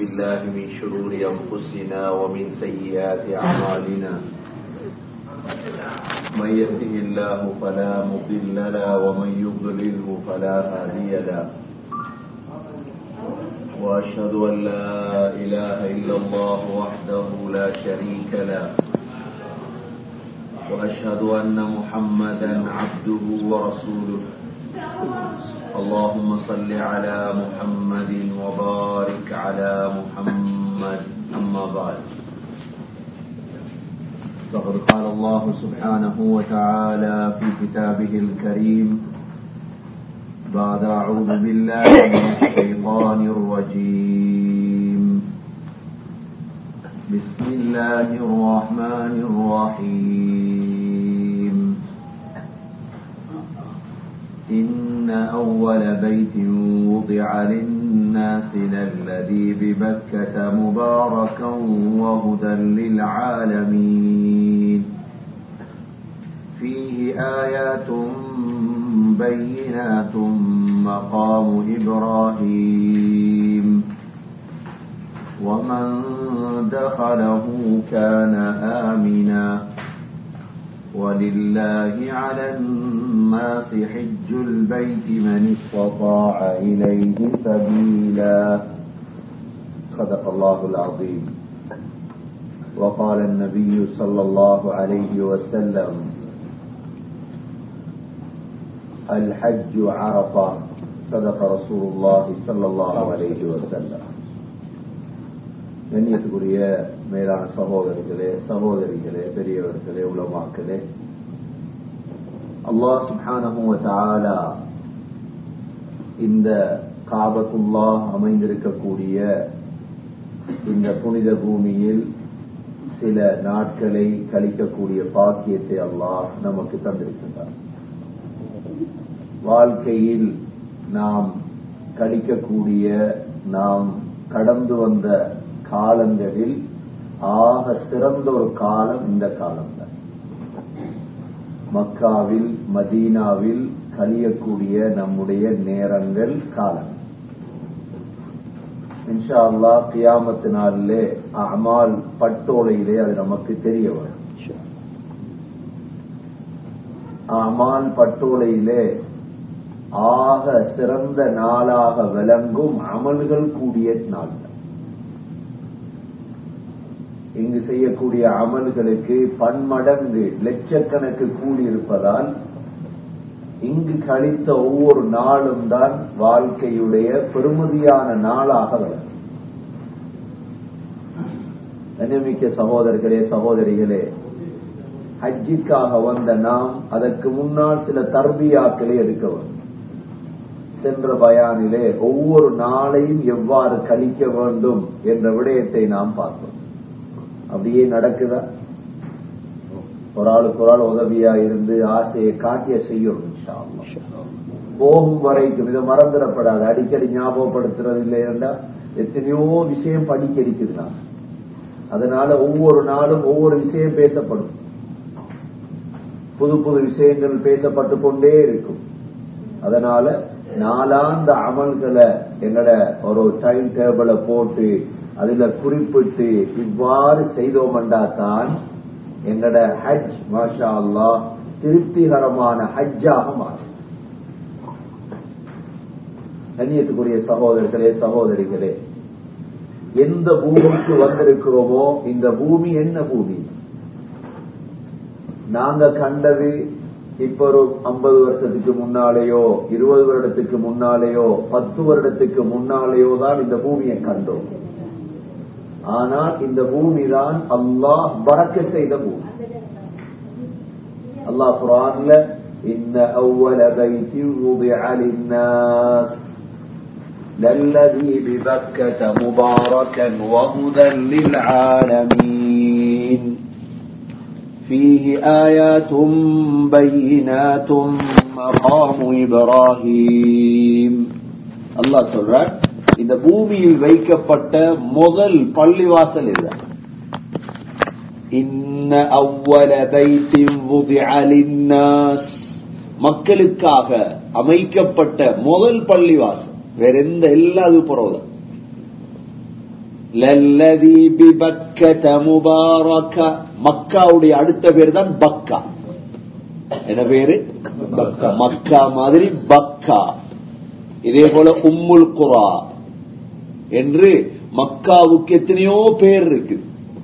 بالله من شرور أنفسنا ومن سيئات أعمالنا من يهده الله فلا مضل له ومن يضلله فلا هادي له وأشهد أن لا إله إلا الله وحده لا شريك له وأشهد أن محمدا عبده ورسوله اللهم صل على محمد وبارك على محمد أما بعد فقد قال الله سبحانه وتعالى في كتابه الكريم بعد أعوذ بالله من الشيطان الرجيم بسم الله الرحمن الرحيم إن أول بيت وضع للناس للذي ببكة مباركا وهدى للعالمين فيه آيات بينات مقام إبراهيم ومن دخله كان آمنا ولله على الناس حج البيت من استطاع إليه سبيلا صدق الله العظيم وقال النبي صلى الله عليه وسلم الحج عرفة صدق رسول الله صلى الله عليه وسلم கண்ணியத்துக்குரிய மேலான சகோதரிகளே சகோதரிகளே பெரியவர்களே உலமாக்களே அல்லாஹ் சுபானமுவத்தாலா இந்த காபத்துல்லா அமைந்திருக்கக்கூடிய இந்த புனித பூமியில் சில நாட்களை கழிக்கக்கூடிய பாக்கியத்தை அல்லாஹ் நமக்கு தந்திருக்கின்றார் வாழ்க்கையில் நாம் கழிக்கக்கூடிய நாம் கடந்து வந்த காலங்களில் ஆக சிறந்த ஒரு காலம் இந்த காலம் தான் மக்காவில் மதீனாவில் கழியக்கூடிய நம்முடைய நேரங்கள் காலம் இன்ஷா அல்லா கியாமத்து நாளிலே அமால் பட்டோலையிலே அது நமக்கு தெரிய வரும் அமால் பட்டோலையிலே ஆக சிறந்த நாளாக விளங்கும் அமல்கள் கூடிய நாள் இங்கு செய்யக்கூடிய அமல்களுக்கு பன்மடங்கு லட்சக்கணக்கு கூடி இருப்பதால் இங்கு கழித்த ஒவ்வொரு நாளும் தான் வாழ்க்கையுடைய பெருமதியான நாளாக விளங்கும் கண்ணியமிக்க சகோதரர்களே சகோதரிகளே ஹஜ்ஜிக்காக வந்த நாம் அதற்கு முன்னால் சில தர்பியாக்களை எடுக்க வேண்டும் சென்ற பயானிலே ஒவ்வொரு நாளையும் எவ்வாறு கழிக்க வேண்டும் என்ற விடயத்தை நாம் பார்த்தோம் அப்படியே நடக்குதா ஒரு ஆளுக்கு ஒரு ஆள் உதவியா இருந்து ஆசையை காட்டிய செய்யணும் போகும் வரைக்கும் இதை மறந்துடப்படாது அடிக்கடி ஞாபகப்படுத்துறது இல்லை என்றால் எத்தனையோ விஷயம் படிக்க இருக்குது நான் அதனால ஒவ்வொரு நாளும் ஒவ்வொரு விஷயம் பேசப்படும் புது புது விஷயங்கள் பேசப்பட்டு கொண்டே இருக்கும் அதனால நாளாந்த அமல்களை எங்கட ஒரு டைம் டேபிளை போட்டு அதுல குறிப்பிட்டு இவ்வாறு செய்தோம்டா தான் எங்கட ஹஜ் மாஷா அல்லா திருப்திகரமான ஹஜ்ஜாக மாறும் கண்ணியத்துக்குரிய சகோதரர்களே சகோதரிகளே எந்த பூமிக்கு வந்திருக்கிறோமோ இந்த பூமி என்ன பூமி நாங்க கண்டது இப்ப ஒரு ஐம்பது வருஷத்துக்கு முன்னாலேயோ இருபது வருடத்துக்கு முன்னாலேயோ பத்து வருடத்துக்கு முன்னாலேயோ தான் இந்த பூமியை கண்டோம் ஆனால் இந்த பூமி தான் அல்லாஹ் பறக்க செய்த பூமி அல்லாஹ் குரான்ல إن أول بيت وضع للناس للذي ببكة مباركا وهدى للعالمين فيه آيات بينات مقام إبراهيم الله சொல்றார் இந்த பூமியில் வைக்கப்பட்ட முதல் பள்ளிவாசல் இதுதான் இன்ன அவ்வல பைத்தின் وضع للناس மக்களுக்காக அமைக்கப்பட்ட முதல் பள்ளிவாசல் வேற எந்த எல்லா இது புறவுதான் லல்லதி பிபக்கத முபாரக மக்காவுடைய அடுத்த பேர் தான் பக்கா என்ன பேரு மக்கா மாதிரி பக்கா இதே போல உம்முல் குரா என்று மக்காவுக்கு எத்தனையோ பேர் இருக்கு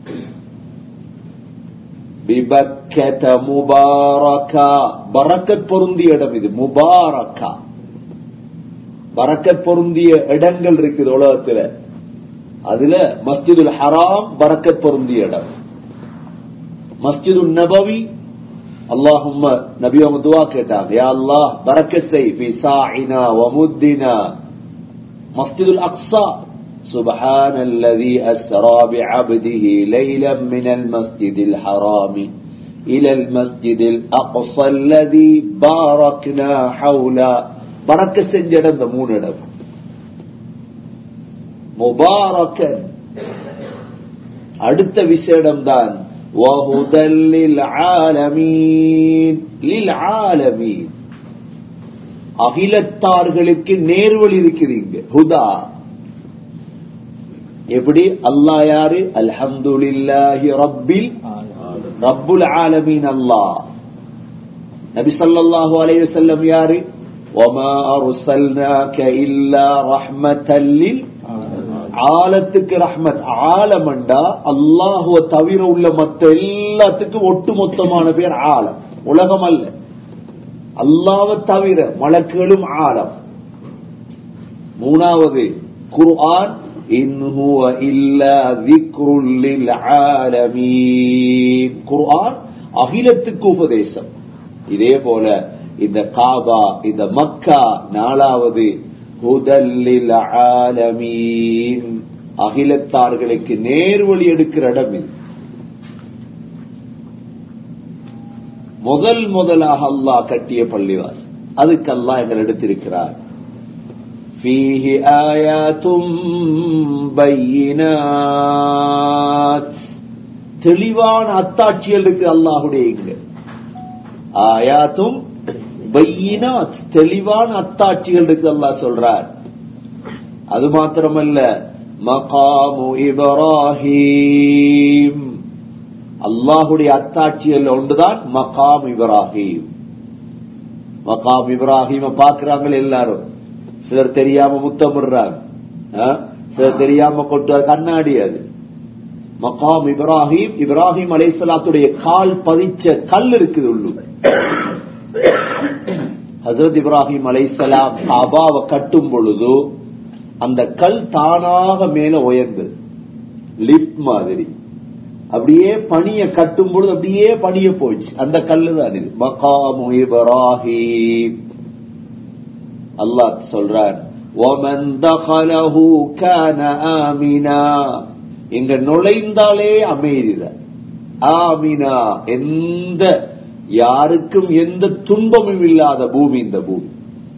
பிபக்கத முபாரகா பரக்கத் பொருந்திய இடம் இது முபாரக்கா பரக்கத் பொருந்திய இடங்கள் இருக்குது உலகத்துல அதுல மஸ்ஜிதுல் ஹராம் பரக்கத் பொருந்திய இடம் மஸ்ஜிதுல் நபவி اللهم நபி அவங்க துவா கேட்டாங்க யா அல்லாஹ் பரக்கத் செய் في ساعنا ومدنا مسجد الأقصى سبحان الذي أسرى بعبده ليلا من المسجد الحرام إلى المسجد الأقصى الذي باركنا حوله بركة செஞ்சடம் இந்த மூணு இடம் முபாரக்கன் அடுத்த விசேடம் தான் وهدى للعالمين للعالمين அகிலத்தார்களுக்கு நேர்வழி இருக்குது இங்க ஹுதா எப்படி அல்லாஹ் யாரு அல்ஹம்துலில்லாஹி ரப்பில் ரப்புல் ஆலமீன் அல்லாஹ் நபி ஸல்லல்லாஹு அலைஹி வஸல்லம் யாரு وما أرسلناك إلا رحمة لل ஆலத்துக்கு ரஹ்மத் ஆலமண்டா அல்லாஹுவ தவிர உள்ள மத்த எல்லாத்துக்கும் ஒட்டு மொத்தமான பேர் ஆலம் உலகம் அல்ல அல்லாவை தவிர மலக்குகளும் ஆலம் மூணாவது குர்ஆன் இன் ஹுவ இல்லா திக்ருல் லில் ஆலமீன் குர்ஆன் அகிலத்துக்கு உபதேசம் இதே போல இந்த காபா இந்த மக்கா நாலாவது ஹுதல்லில் ஆலமீன் அகிலத்தார்களுக்கு நேர்வழி எடுக்கிற இடம் இது முதல் முதலாக அல்லாஹ் கட்டிய பள்ளிவாஸ் அதுக்கு அல்லாஹ் எங்கள் எடுத்திருக்கிறார் فيه آيات بينات தெளிவான அத்தாட்சிகள் இருக்கு அல்லாஹுடைய இங்க ஆயாத்தும் பையினாத் தெளிவான அத்தாட்சிகள் இருக்கு அல்லாஹ் சொல்றார் அது மாத்திரமல்ல மகாமு இப்ராஹிம் அல்லாஹுடைய அத்தாட்சிகள் ஒன்றுதான் மகாம் இப்ராஹிம் மகாம் இப்ராஹிம பாக்குறாங்க எல்லாரும் சிலர் தெரியாம முத்தமிடுறாங்க சிலர் தெரியாம கொண்டு கண்ணாடி அது மகாம் இப்ராஹிம் இப்ராஹிம் அலைசலாத்துடைய கால் பதிச்ச கல் இருக்குது உள்ளு ஹசரத் இப்ராஹிம் அலைசலாம் காபாவை கட்டும் பொழுது அந்த கல் தானாக மேல உயர்ந்தது லிப்ட் மாதிரி அப்படியே பனிய கட்டும் பொழுது அப்படியே பனிய போச்சு அந்த கல்லு தான் இது மகாமு இப்ராஹிம் அல்லாஹ் சொல்றான் وَمَنْ دَخَلَهُ كَانَ آمِنًا இங்க நுழைந்தாலே அமைதிதான் ஆமினா எந்த யாருக்கும் எந்த துன்பமும் இல்லாத பூமி இந்த பூமி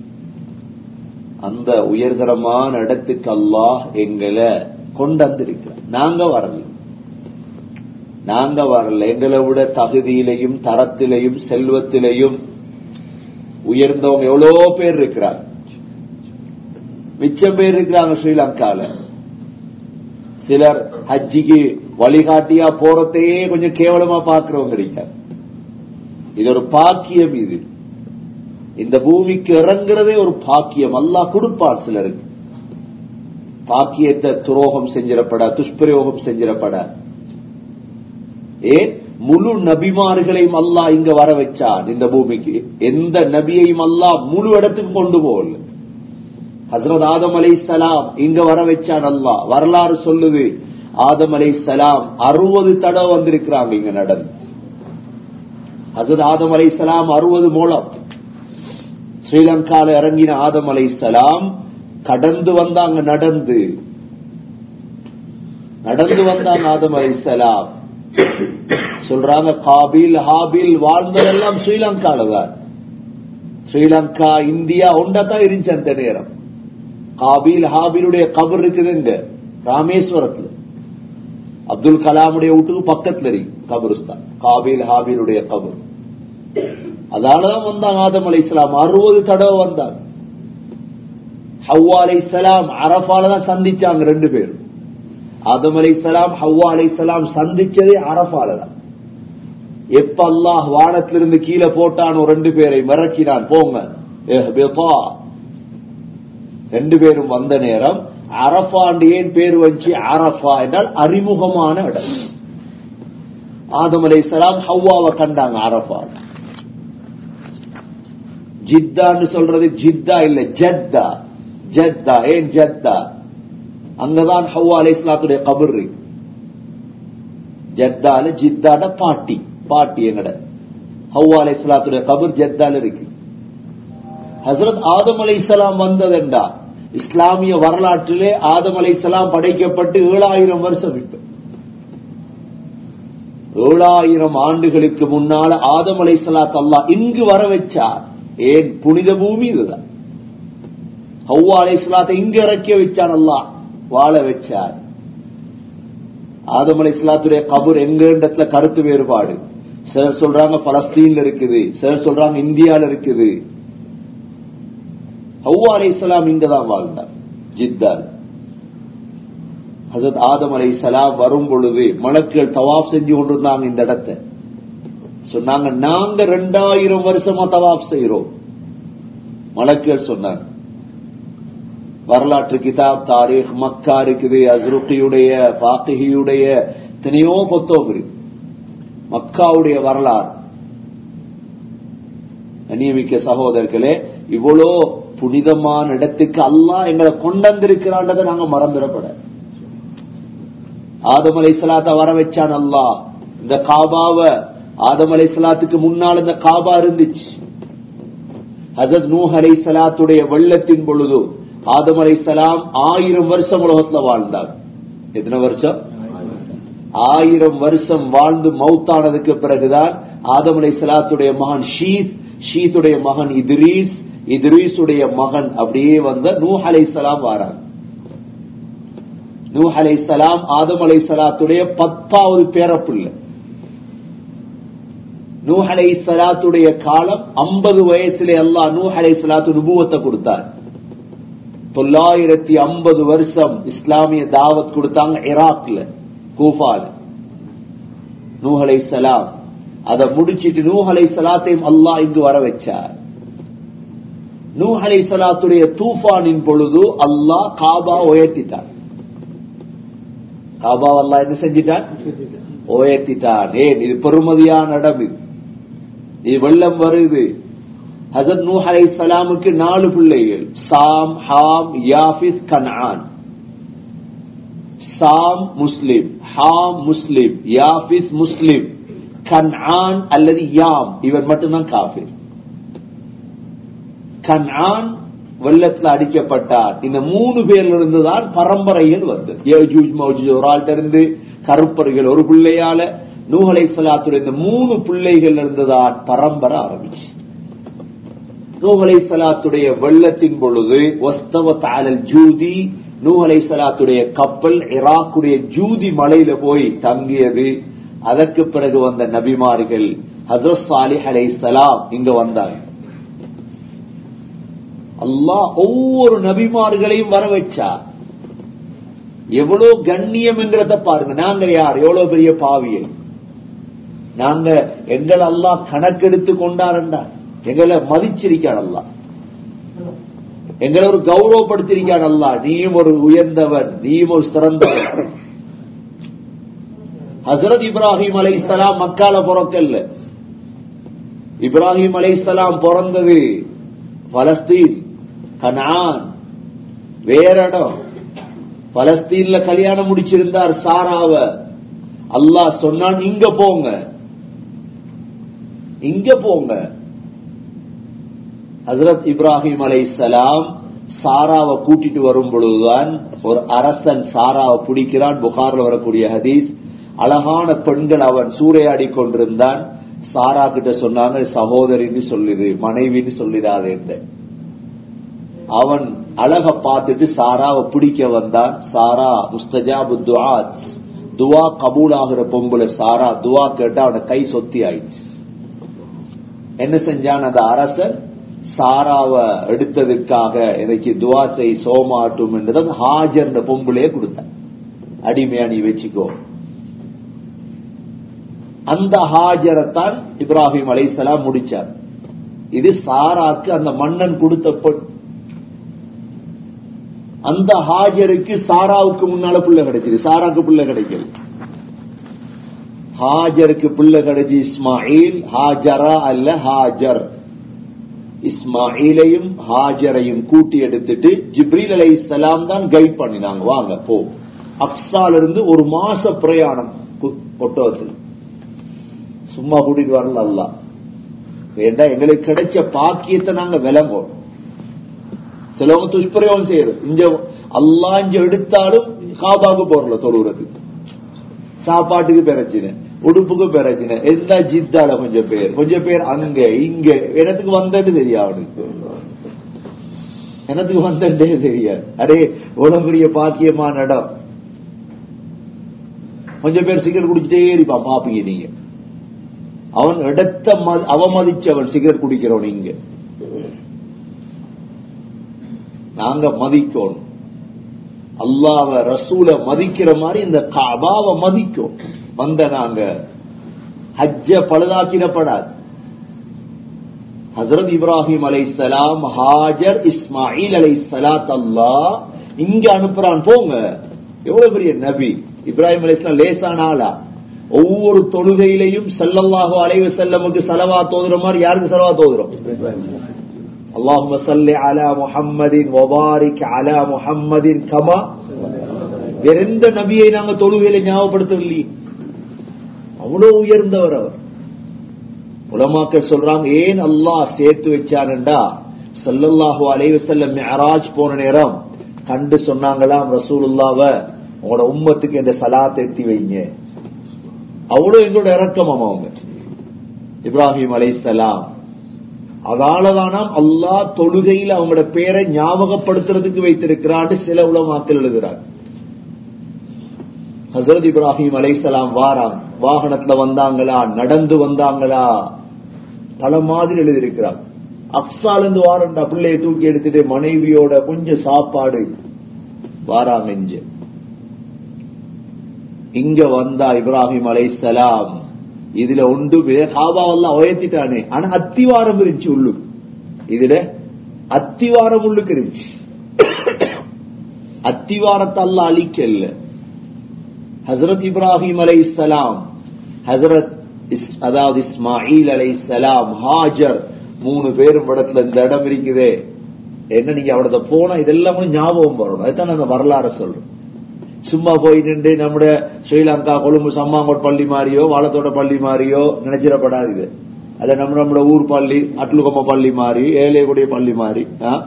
அந்த உயர்தரமான இடத்துக்கு அல்லாஹ் எங்களை கொண்டு வந்திருக்கிறார் நாங்க வரல நாங்க வரல எங்களை விட தகுதியிலையும் தரத்திலையும் செல்வத்திலையும் உயர்ந்தவங்க எவ்வளோ பேர் இருக்கிறாங்க மிச்சம் பேர் இருக்கிறாங்க ஸ்ரீலங்கால சிலர் ஹஜ்ஜிக்கு வழிகாட்டியா போறதையே கொஞ்சம் கேவலமா பாக்குறவங்க இருக்காங்க இது ஒரு பாக்கியம் இது இந்த பூமிக்கு இறங்குறதே ஒரு பாக்கியம் அல்லாஹ் கொடுப்பார் சிலருக்கு பாக்கியத்தை துரோகம் செஞ்சிடப்பட துஷ்பிரயோகம் செஞ்சிடப்பட ஏன் முழு நபிமார்களையும் அல்லாஹ் இங்க வர வச்சான் இந்த பூமிக்கு எந்த நபியையும் அல்லாஹ் முழு இடத்துக்கு கொண்டு போகல ஹசரத் ஆதம் அலை சலாம் இங்க வர வச்சான் அல்லாஹ் வரலாறு சொல்லுது ஆதம் அலை சலாம் அறுபது தடவை வந்திருக்கிறாங்க இங்க நடந்து ஹசரத் ஆதம் அலை சலாம் அறுபது மூலம் ஸ்ரீலங்கால இறங்கின ஆதம் அலை சலாம் கடந்து வந்தாங்க நடந்து நடந்து வந்தாங்க ஆதம் அலை சலாம் சொல்றாங்க காபில் ஹாபில் வாழ்ந்ததெல்லாம் ஸ்ரீலங்கால தான் ஸ்ரீலங்கா இந்தியா ஒன்றதான் இருந்துச்சு அந்த நேரம் காபில் ஹாபிலுடைய கபர் இருக்குதுங்க ராமேஸ்வரத்துல அப்துல் கலாமுடைய வீட்டுக்கு பக்கத்துல இருக்கு கபருஸ்தான் காபில் ஹாபிலுடைய கபர் அதாலதான் வந்தாங்க ஆதம் அலை இஸ்லாம் அறுபது தடவை வந்தாங்க ஹவ்வா அலை இஸ்லாம் அரபால தான் சந்திச்சாங்க ரெண்டு பேரும் ஆதம் அலைசலாம் ஹவ்வா அலைசலாம் சந்திச்சதே அரபால தான் எப்ப அல்லாஹ் வானத்திலிருந்து கீழே போட்டானோ ரெண்டு பேரை மிரட்டினான் போங்க இஹ்பிதா. ரெண்டு பேரும் வந்த நேரம் அரபாண்டு ஏன் பேர் வச்சு அரபா என்றால் அறிமுகமான இடம் ஆதம் அலைசலாம் ஹவ்வாவை கண்டாங்க அரபா ஜித்தான்னு சொல்றது ஜித்தா இல்ல ஜத்தா ஜத்தா ஏன் ஜத்தா அங்கதான் ஹவ்வா அலை இஸ்லாத்துடைய கபர் இருக்கு. ஜத்தால ஜித்தாட பாட்டி பாட்டி எங்கட ஹவ்வா அலை இஸ்லாத்துடைய கபர் ஜத்தால இருக்கு ஹசரத் ஆதம் அலை இஸ்லாம் வந்ததெண்டா இஸ்லாமிய வரலாற்றிலே ஆதம் அலை இஸ்லாம் படைக்கப்பட்டு ஏழாயிரம் வருஷம் இப்ப ஏழாயிரம் ஆண்டுகளுக்கு முன்னால ஆதம் அலை சலாத் அல்லா இங்கு வர வச்சார் ஏன் புனித பூமி இதுதான் ஹவ்வா அலை சலாத்தை இங்கு இறக்கி வச்சான் அல்லாஹ் வாழ வச்சார் ஆதம் அலை சலாத்துடைய கபூர் எங்கன்றதுல கருத்து வேறுபாடு சிலர் சொல்றாங்க பலஸ்தீன்ல இருக்குது சிலர் சொல்றாங்க இந்தியால இருக்குது ஹவ்வா அலை சலாம் இங்கதான் வாழ்ந்தார் ஜித்தால் ஹசரத் ஆதம் அலை சலாம் வரும் பொழுது மலக்குகள் தவாப் செஞ்சு கொண்டிருந்தாங்க இந்த இடத்தை சொன்னாங்க நாங்க ரெண்டாயிரம் வருஷமா தவாப் செய்யறோம் மலக்குகள் சொன்னாங்க வரலாற்று கிதாப் தாரீக் மக்கா இருக்குது அஸ்ருக்கியுடைய பாக்கியுடைய எத்தனையோ புத்தகம் இருக்கு மக்காவுடைய வரலாறு அநியமிக்க சகோதரர்களே இவ்வளோ புனிதமான இடத்துக்கு அல்லாஹ் எங்களை கொண்டந்திருக்கிறான்றதை நாங்க மறந்துடப்பட ஆதம் அலை சலாத்த வர வச்சான் அல்லாஹ் இந்த காபாவை ஆதம் அலை சலாத்துக்கு முன்னால் இந்த காபா இருந்துச்சு ஹசத் நூஹ் அலை சலாத்துடைய வெள்ளத்தின் பொழுது ஆதம் அலை சலாம் ஆயிரம் வருஷம் உலகத்துல வாழ்ந்தார் எத்தனை வருஷம் ஆயிரம் வருஷம் வாழ்ந்து மௌத்தானதுக்கு பிறகுதான் ஆதம் அலை சலாத்துடைய மகன் ஷீத் ஷீத்துடைய மகன் இத்ரீஸ் இத்ரீஸுடைய மகன் அப்படியே வந்த நூஹ் அலை சலாம் வாரார் நூஹ் அலை சலாம் ஆதம் அலை சலாத்துடைய பத்தாவது பேரப்பிள்ளை நூஹ் அலை சலாத்துடைய காலம் ஐம்பது வயசுல எல்லாம் நூஹ் அலை சலாத்து நுபுவத்தை கொடுத்தார் தொள்ளாயிரத்தி ஐம்பது வருஷம் இஸ்லாமிய தாவத் கொடுத்தாங்க ஈராக்ல கூஃபால நூஹ் அலை சலாம் அதை முடிச்சிட்டு நூஹ் அலை சலாத்தையும் அல்லாஹ் இங்கு வர வச்சார் நூஹ் அலை சலாத்துடைய தூஃபானின் பொழுது அல்லாஹ் காபா உயர்த்திட்டார் காபா அல்லாஹ் என்ன செஞ்சிட்டான் உயர்த்திட்டான் ஏன் இது பெருமதியான இடம் இது இது வெள்ளம் வருது ஹசத் நூஹ் அலை சலாமுக்கு நாலு பிள்ளைகள் சாம் ஹாம் யாபிஸ் கன்ஆன் சாம் முஸ்லிம் ஹாம் முஸ்லிம் யாபிஸ் முஸ்லிம் கன்ஆன் அல்லது யாம் இவன் மட்டும்தான் காபிர் கன்ஆன் வெள்ளத்துல அடிக்கப்பட்டார் இந்த மூணு பேர்ல இருந்துதான் பரம்பரைகள் வந்து யஜூஜ் மௌஜூஜ் ஒரு ஆள்கிட்ட இருந்து கருப்பர்கள் ஒரு பிள்ளையால நூஹலை சலாத்துடைய இந்த மூணு பிள்ளைகள் இருந்துதான் பரம்பரை ஆரம்பிச்சு நூஹலை சலாத்துடைய வெள்ளத்தின் பொழுது ஒஸ்தவ தாலல் ஜூதி நூஹலை சலாத்துடைய கப்பல் இராக்குடைய ஜூதி மலையில போய் தங்கியது அதற்கு பிறகு வந்த நபிமார்கள் ஹசரத் சாலிஹ் அலை சலாம் இங்க வந்தாங்க அல்லாஹ் ஒவ்வொரு நபிமார்களையும் வர வச்சார் எவ்வளவு கண்ணியம் என்கிறத பாருங்க நாங்க யார் எவ்வளவு பெரிய பாவியல் நாங்க எங்களை அல்லாஹ் கணக்கெடுத்து கொண்டாருண்டா எங்களை மதிச்சிருக்கான் அல்லாஹ் எங்களை ஒரு கௌரவப்படுத்திருக்கான் அல்லாஹ் நீயும் ஒரு உயர்ந்தவன் நீயும் ஒரு சிறந்தவன் ஹசரத் இப்ராஹிம் அலை இஸ்லாம் மக்கால பிறக்கல்ல இப்ராஹிம் அலை இஸ்லாம் பிறந்தது பலஸ்தீன் கனான் வேற இடம் பலஸ்தீன்ல கல்யாணம் முடிச்சிருந்தார் சாராவ அல்லாஹ் சொன்னான் இங்க போங்க இங்க போங்க ஹசரத் இப்ராஹிம் அலை சலாம் சாராவை கூட்டிட்டு வரும் பொழுதுதான் ஒரு அரசன் சாராவை பிடிக்கிறான் புகார்ல வரக்கூடிய ஹதீஸ் அழகான பெண்கள் அவன் சூறையாடி கொண்டிருந்தான் சாரா கிட்ட சொன்னாங்க சகோதரின்னு சொல்லுது மனைவின்னு சொல்லிடாது அவன் அழக பார்த்துட்டு சாராவை பிடிக்க வந்தான் சாரா முஸ்தஜாபு துவா துவா கபூல் ஆகிற பொம்புல சாரா துவா கேட்டா அவன கை சொத்தி ஆயிடுச்சு என்ன செஞ்சான் அந்த அரசன் சாராவை எடுத்ததுக்காக எனக்கு துவா செய் சோமாட்டும் என்றது ஹாஜர் பொம்புலே கொடுத்தான் அடிமையா நீ வச்சுக்கோ அந்த ஹாஜரத்தான் இப்ராஹிம் அலைசலாம் முடிச்சார் இது சாராக்கு அந்த மன்னன் கொடுத்த பொன் அந்த ஹாஜருக்கு சாராவுக்கு முன்னால பிள்ளை கிடைச்சது சாராக்கு பிள்ளை கிடைக்கல ஹாஜருக்கு பிள்ளை கிடைச்சி இஸ்மாயில் ஹாஜரா அல்ல ஹாஜர் இஸ்மாயிலையும் ஹாஜரையும் கூட்டி எடுத்துட்டு ஜிப்ரீல் அலை இஸ்லாம் தான் கைட் பண்ணினாங்க வாங்க போ அப்சால இருந்து ஒரு மாச பிரயாணம் ஒட்டோத்தில் சும்மா கூட்டிட்டு வரல அல்ல ஏண்டா எங்களுக்கு கிடைச்ச பாக்கியத்தை நாங்க விளங்கோம் சிலவங்க துஷ்பிரயோகம் செய்யறது இங்க அல்லா இங்க எடுத்தாலும் காபாக்கு போறல தொழுறதுக்கு சாப்பாட்டுக்கு பிரச்சனை உடுப்புக்கு பிரச்சனை என்ன ஜித்தால கொஞ்சம் பேர் கொஞ்சம் பேர் அங்க இங்க எனக்கு வந்தது தெரியாது அவனுக்கு எனக்கு வந்ததே தெரியாது அடே இவ்வளவு பெரிய பாக்கியமான இடம் கொஞ்சம் பேர் சிகரெட் குடிச்சிட்டே இருப்பான் பாப்பீங்க நீங்க அவன் இடத்த அவமதிச்சவன் சிகரெட் குடிக்கிறவன் இங்க நாங்க மதிக்கணும் அல்லாவ ரசூல மதிக்கிற மாதிரி இந்த காபாவை மதிக்கும் வந்த நாங்க ஹஜ்ஜ பழுதாக்கிடப்படாது ஹசரத் இப்ராஹிம் அலை சலாம் ஹாஜர் இஸ்மாயில் அலை சலாத் அல்லா இங்க அனுப்புறான் போங்க எவ்வளவு பெரிய நபி இப்ராஹிம் அலை இஸ்லாம் லேசான ஆளா ஒவ்வொரு தொழுகையிலையும் செல்லல்லாஹோ அலைவு செல்லமுக்கு செலவா தோதுற மாதிரி யாருக்கு செலவா தோதுறோம் اللهم صل على محمد وبارك على محمد كما வேற எந்த நபியை நாங்க தொழுகையில ஞாபகப்படுத்தவில்லை அவ்வளவு உயர்ந்தவர் அவர் உலமாக்க சொல்றாங்க ஏன் அல்லாஹ் சேர்த்து வச்சான்டா சல்லல்லாஹு அலைவு செல்லம் மெஹராஜ் போன நேரம் கண்டு சொன்னாங்களாம் ரசூலுல்லாவ உங்களோட உம்மத்துக்கு இந்த சலாத்தை எத்தி வைங்க அவ்வளவு எங்களோட இறக்கமாம் அவங்க இப்ராஹிம் அலை சலாம் அதாலதானாம் அல்லாஹ் தொழுகையில் அவங்களோட பேரை ஞாபகப்படுத்துறதுக்கு வைத்திருக்கிறான்னு சில உலமாக்கள் எழுதுறார் ஹசரத் இப்ராஹிம் அலைசலாம் வாராம் வாகனத்துல வந்தாங்களா நடந்து வந்தாங்களா பல மாதிரி எழுதியிருக்கிறார் அப்சால இருந்து வாரண்டா பிள்ளைய தூக்கி எடுத்துட்டு மனைவியோட கொஞ்சம் சாப்பாடு வாராங்க இங்க இங்க வந்தா இப்ராஹிம் அலைசலாம் இதுல ஒன்று காபாவெல்லாம் உயர்த்திட்டானே ஆனா அத்திவாரம் இருந்துச்சு உள்ளு இதுல அத்திவாரம் உள்ளுக்கு இருந்துச்சு அத்திவாரத்தை அல்ல அழிக்கல ஹசரத் இப்ராஹிம் அலை இஸ்லாம் ஹசரத் அதாவது இஸ்மாயில் அலை இஸ்லாம் ஹாஜர் மூணு பேரும் இடத்துல இந்த இடம் இருக்குதே என்ன நீங்க அவடத்த போனா இதெல்லாம் ஞாபகம் வரணும் அதுதான் அந்த வரலாறு சொல்றோம் சும்மா போய் நின்று நம்முடைய ஸ்ரீலங்கா கொழும்பு சம்மாங்கோட் பள்ளி மாதிரியோ வாழத்தோட பள்ளி மாதிரியோ நினைச்சிடப்படாது இது அது நம்ம நம்மளோட ஊர் பள்ளி அட்லுகம்ம பள்ளி மாதிரி ஏழையக்கூடிய பள்ளி மாதிரி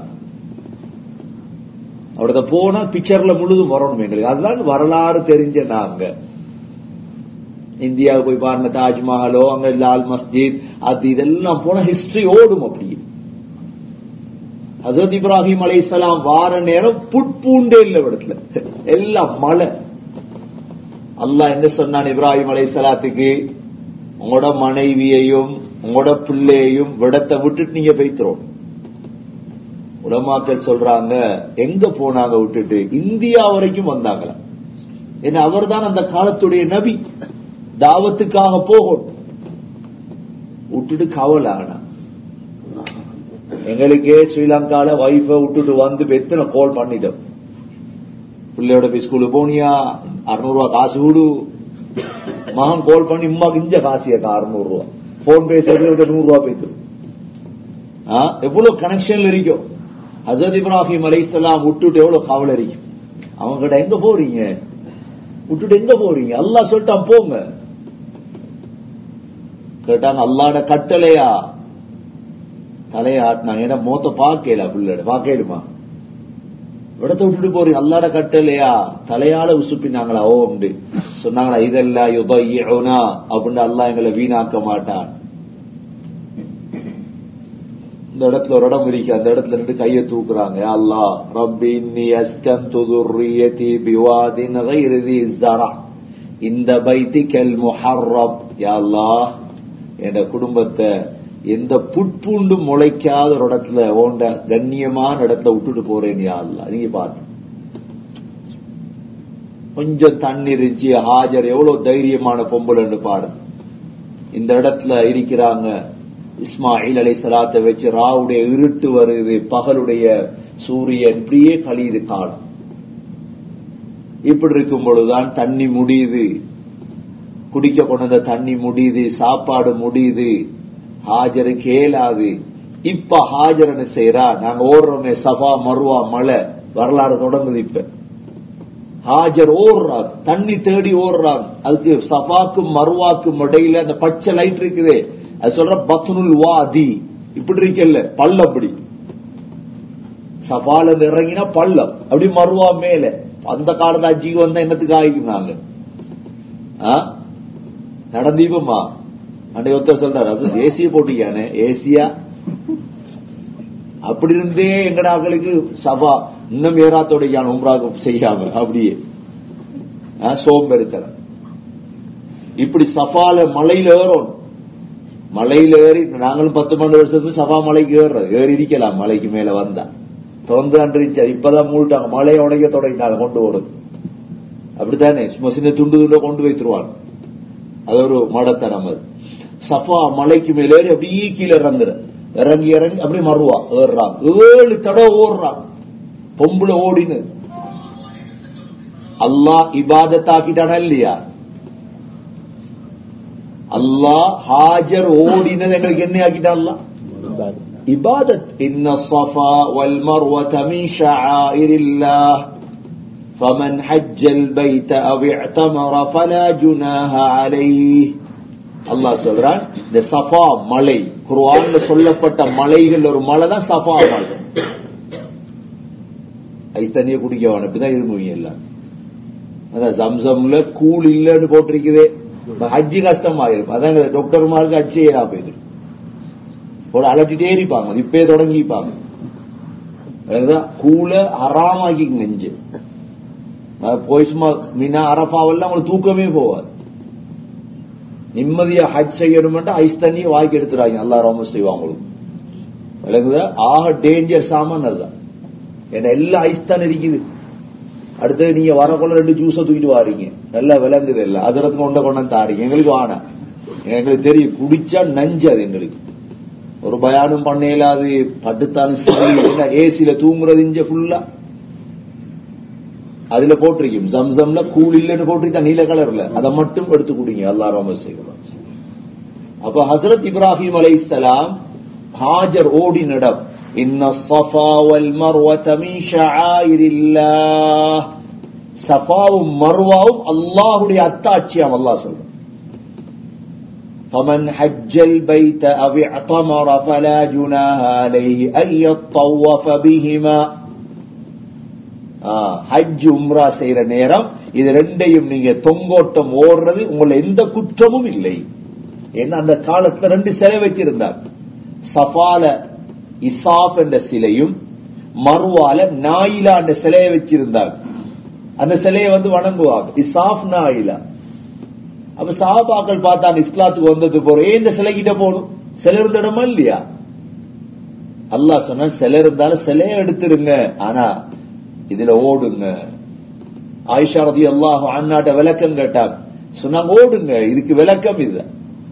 அவட போனா பிக்சர்ல முழுதும் வரணும் எங்களுக்கு அதுதான் வரலாறு தெரிஞ்ச நாங்க இந்தியாவுக்கு போய் பாருங்க தாஜ்மஹாலோ அங்க லால் மஸ்ஜித் அது இதெல்லாம் போனா ஹிஸ்டரி ஓடும் அப்படி ஹசரத் இப்ராஹிம் அலைசலாம் வார நேரம் புட்பூண்டே இல்ல இடத்துல எல்லாம் மழை அல்லாஹ் என்ன சொன்னான் இப்ராஹிம் அலைசலாத்துக்கு உங்களோட மனைவியையும் உங்களோட பிள்ளையையும் விடத்தை விட்டுட்டு நீங்க போய்க்கிறோம் உலமாக்கள் சொல்றாங்க எங்க போனாங்க விட்டுட்டு இந்தியா வரைக்கும் வந்தாங்களா ஏன்னா அவர் தான் அந்த காலத்துடைய நபி தாவத்துக்காக போகும் விட்டுட்டு கவலை ஆனா எங்களுக்கே ஸ்ரீலங்கால வைஃப விட்டுட்டு வந்து எத்தனை கால் பண்ணிட்டோம் பிள்ளையோட போய் ஸ்கூலுக்கு போனியா அறுநூறு ரூபா காசு விடு மகன் கால் பண்ணி உமாக்கு இஞ்ச காசியாக்கா அறுநூறு ரூபா போன் பேசுறது நூறு ரூபா பேசும் எவ்வளவு கனெக்ஷன்ல இருக்கும் ஹசரத் இப்ராஹிம் அலைசலாம் விட்டுட்டு எவ்வளவு கவலை இருக்கும் அவங்க கிட்ட எங்க போறீங்க விட்டுட்டு எங்க போறீங்க அல்லா சொல்லிட்டான் போங்க கேட்டாங்க அல்லாட கட்டளையா தலையை ஆட்டினாங்க ஏன்னா மோத்த பாக்கல பிள்ளை பாக்கலுமா இடத்த விட்டுட்டு போறீங்க அல்லாட கட்டலையா தலையால உசுப்பினாங்களா ஓ அப்படி சொன்னாங்களா இதெல்லாம் யுபையுனா அப்படின்னு அல்லா எங்களை வீணாக்க மாட்டான் இந்த இடத்துல ஒரு இடம் இருக்கு அந்த இடத்துல இருந்து கைய தூக்குறாங்க அல்லா ரப்பி இன்னி அஸ்கன் துதுர்ரியதி பிவாதின் கைருதி இஸ்தரா இந்த பைத்திகல் முஹர்ரப் யா அல்லாஹ் என் குடும்பத்தை எந்த புட்பூண்டு முளைக்காத ஒரு இடத்துல ஓண்ட கண்ணியமான இடத்துல விட்டுட்டு போறேன் யா அல்லா நீங்க பார்த்து கொஞ்சம் தண்ணி இருந்துச்சு ஹாஜர் எவ்வளவு தைரியமான பொம்புலன்னு பாரு இந்த இடத்துல இருக்கிறாங்க இஸ்மாயில் அலை சலாத்தை வச்சு ராவுடைய இருட்டு வருது பகலுடைய சூரியன் இப்படியே கழியுது காலம் இப்படி இருக்கும் பொழுதுதான் தண்ணி முடியுது குடிக்க கொண்ட தண்ணி முடியுது சாப்பாடு முடியுது ஹாஜரு கேளாது இப்ப ஹாஜர் என்ன செய்யறா நாங்க ஓடுறோமே சபா மருவா மலை வரலாறு தொடங்குது இப்ப ஹாஜர் ஓடுறாங்க தண்ணி தேடி ஓடுறாங்க அதுக்கு சஃபாக்கும் மருவாக்கும் இடையில அந்த பச்சை லைட் இருக்குது அது சொல்ற பத்னுல் வாதி இப்படி இருக்கல பள்ளம் அப்படி சஃபால இறங்கினா பள்ளம் அப்படி மருவா மேல அந்த காலத்து அஜிக்கு வந்தா என்னத்துக்கு ஆகிக்கும் நாங்க நடந்தீபமா அன்றைய ஒருத்தர் சொல்றாரு அது ஏசிய போட்டிக்கானே ஏசியா அப்படி இருந்தே எங்கடாக்களுக்கு சபா இன்னும் ஏறாத்தோடையான உம்ராக செய்யாம அப்படியே சோம்பெருத்தல இப்படி சஃபால மலையில ஏறும் மலையில ஏறி நாங்களும் பத்து பன்னெண்டு வருஷத்துக்கு சபா மலைக்கு ஏறுறது ஏறி இருக்கலாம் மலைக்கு மேல வந்தா திறந்து அன்றிச்சா இப்பதான் மூட்டாங்க மலையை உடைக்க தொடங்கினாங்க கொண்டு ஓடுது அப்படித்தானே சும்மா சின்ன துண்டு துண்ட கொண்டு வைத்துருவாங்க அது ஒரு மடத்தனம் அது சஃபா மலைக்கு மேல ஏறி அப்படியே கீழே இறங்குற இறங்கி இறங்கி அப்படியே மறுவா ஏறுறான் ஏழு தடவை ஓடுறான் பொம்புல ஓடினு அல்லாஹ் இபாதத்தாக்கிட்டானா இல்லையா அல்லாஹ் ஹாஜர் ஓடினது எங்களுக்கு என்ன ஆக்கிட்டான் இபாதத் இன்ன الصفا والمروة من شعائر الله فمن حج البيت أو اعتمر فلا جناح عليه அல்லாஹ் சொல்றான் இந்த சஃபா மலை குர்ஆன்ல சொல்லப்பட்ட மலைகள் ஒரு மலை தான் சஃபா மலை ஐ தண்ணிய குடிக்க வேணும் இப்படிதான் இருமுவீங்க எல்லாம் அதான் ஜம்சம்ல கூல் இல்லன்னு போட்டிருக்குதே ஹஜ்ஜி கஷ்டமா இருக்கும் அதான் டாக்டர்மாருக்கு ஹஜ்ஜி ஏறா போயிட்டு ஒரு அலட்டிட்டே இருப்பாங்க இப்பயே தொடங்கிப்பாங்க அதுதான் கூல ஹராமாக்கிங்க நெஞ்சு போய் சும்மா மீனா அரபாவெல்லாம் உங்களுக்கு தூக்கமே போவாது நிம்மதியா ஹஜ் செய்யணும்னா ஐஸ் தண்ணியை வாங்கி எடுத்துறாங்க அல்லா ரொம்ப செய்வாங்க விளங்குதா ஆக டேஞ்சர் சாமான் அதுதான் ஏன்னா எல்லாம் ஐஸ் தான் இருக்குது அடுத்தது நீங்க வரக்குள்ள ரெண்டு ஜூஸ தூக்கிட்டு வாரீங்க நல்லா விளங்குது இல்ல அதுரத்து கொண்ட கொண்டு தாரீங்க எங்களுக்கு வானா எங்களுக்கு தெரியும் குடிச்சா நஞ்சு அது எங்களுக்கு ஒரு பயானம் பண்ண இயலாது படுத்தாலும் ஏசியில தூங்குறது இஞ்ச ஃபுல்லா அதுல போட்டிருக்கும் ஜம்சம்ல கூல் இல்லன்னு போட்டிருக்கா நீல கலர்ல அதை மட்டும் எடுத்து குடிங்க அல்லா ரொம்ப செய்யலாம் அப்ப ஹசரத் இப்ராஹிம் அலை இஸ்லாம் ஹாஜர் ஓடி நடம் இன்ன சஃபா வல் மர்வத மின் ஷஆயிரில்லாஹ் சஃபாவும் மர்வாவும் அல்லாஹ்வுடைய அத்தாட்சியாம் அல்லாஹ் சொல்றான் فمن حج البيت أو اعتمر فلا جناح عليه أن يطوف بهما ஹஜ் உம்ரா செய்யற நேரம் இது ரெண்டையும் நீங்க தொங்கோட்டம் ஓடுறது உங்களை எந்த குற்றமும் இல்லை ஏன்னா அந்த காலத்துல ரெண்டு சிலை வச்சிருந்தார் சஃபால இசாப் என்ற சிலையும் மறுவால நாயிலா என்ற சிலையை வச்சிருந்தார் அந்த சிலையை வந்து வணங்குவாங்க இசாப் நாயிலா அப்ப சாபாக்கள் பார்த்தாங்க இஸ்லாத்துக்கு வந்தது போறோம் ஏன் இந்த சிலைகிட்ட போகணும் சிலை இருந்த இடமா இல்லையா அல்லாஹ் சொன்னா சிலை இருந்தாலும் சிலையை எடுத்துருங்க ஆனா இதுல ஓடுங்க ஆயிஷா ரதி அல்லாஹ் அண்ணாட்ட விளக்கம் கேட்டாங்க சொன்னாங்க ஓடுங்க இதுக்கு விளக்கம் இது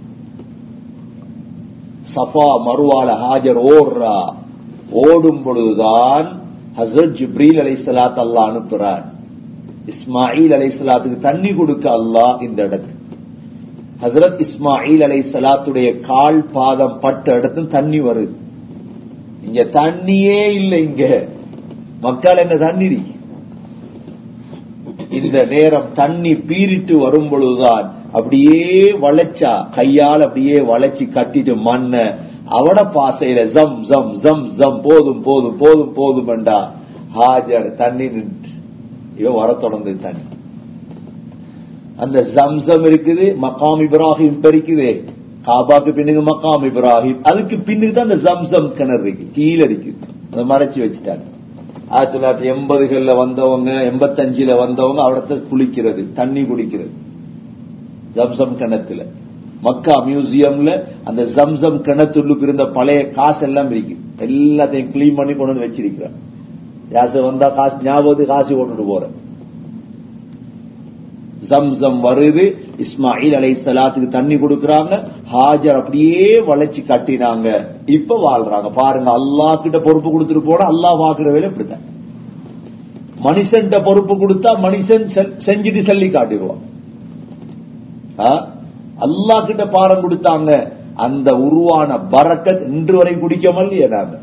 சஃபா மறுவால ஹாஜர் ஓடுறா ஓடும் பொழுதுதான் ஹசரத் ஜிப்ரீல் அலை சலாத் அல்லா அனுப்புறார் இஸ்மாயில் அலை சலாத்துக்கு தண்ணி கொடுக்க அல்லாஹ் இந்த இடத்துக்கு ஹசரத் இஸ்மாயில் அலை சலாத்துடைய கால் பாதம் பட்ட இடத்துல தண்ணி வருது இங்க தண்ணியே இல்லை இங்க மக்கள் என்ன தண்ணி இந்த நேரம் தண்ணி பீரிட்டு வரும் பொழுதுதான் அப்படியே வளைச்சா கையால் அப்படியே வளைச்சு கட்டிட்டு மண்ண அவட பாசையில ஜம் ஜம் ஜம் ஜம் போதும் போதும் போதும் போதும் என்றா ஹாஜர் தண்ணி நின்று இவன் வர தொடர்ந்து தண்ணி அந்த ஜம்சம் இருக்குது மக்காம் இப்ராஹிம் இருக்குது காபாக்கு பின்னுக்கு மக்காம் இப்ராஹிம் அதுக்கு பின்னுக்கு தான் அந்த ஜம்சம் கிணறு இருக்கு கீழே இருக்குது அதை மறைச்சு வச்சுட்டாங்க ஆயிரத்தி தொள்ளாயிரத்தி எண்பதுகள்ல வந்தவங்க எண்பத்தஞ்சுல வந்தவங்க அவடத்த குளிக்கிறது தண்ணி குடிக்கிறது ஜம்சம் கிணத்துல மக்கா மியூசியம்ல அந்த ஜம்சம் கிணத்துள்ளுக்கு இருந்த பழைய காசு எல்லாம் இருக்கு எல்லாத்தையும் கிளீன் பண்ணி கொண்டு வந்து வச்சிருக்கிறான் யாச வந்தா காசு ஞாபகத்துக்கு காசு கொண்டுட்டு போறேன் ஜம்சம் வருது இஸ்மாயில் அலை சலாத்துக்கு தண்ணி கொடுக்கறாங்க ஹாஜர் அப்படியே வளைச்சு கட்டினாங்க இப்ப வாழ்றாங்க பாருங்க அல்லாஹ் கிட்ட பொறுப்பு கொடுத்துட்டு போனா அல்லாஹ் பாக்குற வேலை இப்படித்தான் மனுஷன்ட்ட பொறுப்பு கொடுத்தா மனுஷன் செ- செஞ்சுட்டு சொல்லி காட்டிடுவான் ஆ? அல்லாஹ் கிட்ட பாரம் கொடுத்தாங்க அந்த உருவான பரக்கத் இன்று வரை குடிக்கமல் நாங்க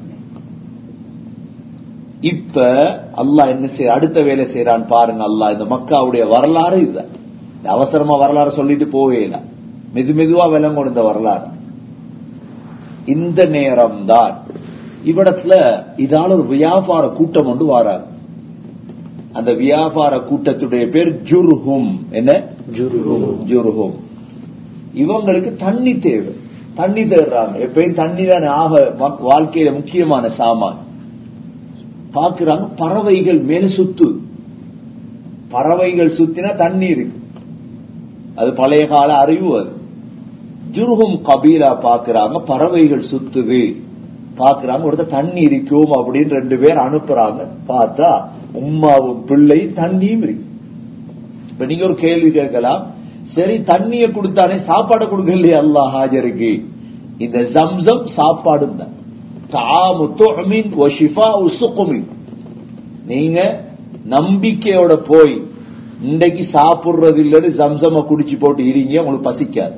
இப்ப அல்லாஹ் என்ன செய்ய அடுத்த வேலை செய்யறான் பாருங்க அல்லாஹ் இந்த மக்காவுடைய வரலாறு இதுதான் இந்த அவசரமா வரலாறு சொல்லிட்டு போவே இல்ல மெது மெதுவா விளங்கும் இந்த வரலாறு இந்த நேரம் தான் இவ்விடத்துல இதால ஒரு வியாபார கூட்டம் ஒன்று வாராது அந்த வியாபார கூட்டத்துடைய பேர் ஜுர்ஹும் என்ன ஜுர்ஹும் இவங்களுக்கு தண்ணி தேவை தண்ணி தேடுறாங்க எப்பயும் தண்ணி தானே ஆக மக்- வாழ்க்கையில முக்கியமான சாமான் பாக்குறாங்க பறவைகள் மேல சுத்து பறவைகள் சுத்தினா தண்ணி இருக்கு அது பழைய கால அறிவு அது ஜுருகும் கபீலா பாக்குறாங்க பறவைகள் சுத்துது பாக்குறாங்க ஒருத்தர் தண்ணி இருக்கும் அப்படின்னு ரெண்டு பேர் அனுப்புறாங்க பார்த்தா உம்மாவும் பிள்ளை தண்ணியும் இருக்கு இப்ப நீங்க ஒரு கேள்வி கேட்கலாம் சரி தண்ணிய கொடுத்தானே சாப்பாடு கொடுக்கலையே அல்லாஹ் ஹாஜருக்கு இந்த ஜம்சம் சாப்பாடும் தான் தாமு துஅமின் வ ஷிஃபாஉ சுகுமின் நீங்க நம்பிக்கையோட போய் இன்றைக்கு சாப்பிடுறது இல்லைன்னு ஜம்சம குடிச்சு போட்டு இருங்க உங்களுக்கு பசிக்காது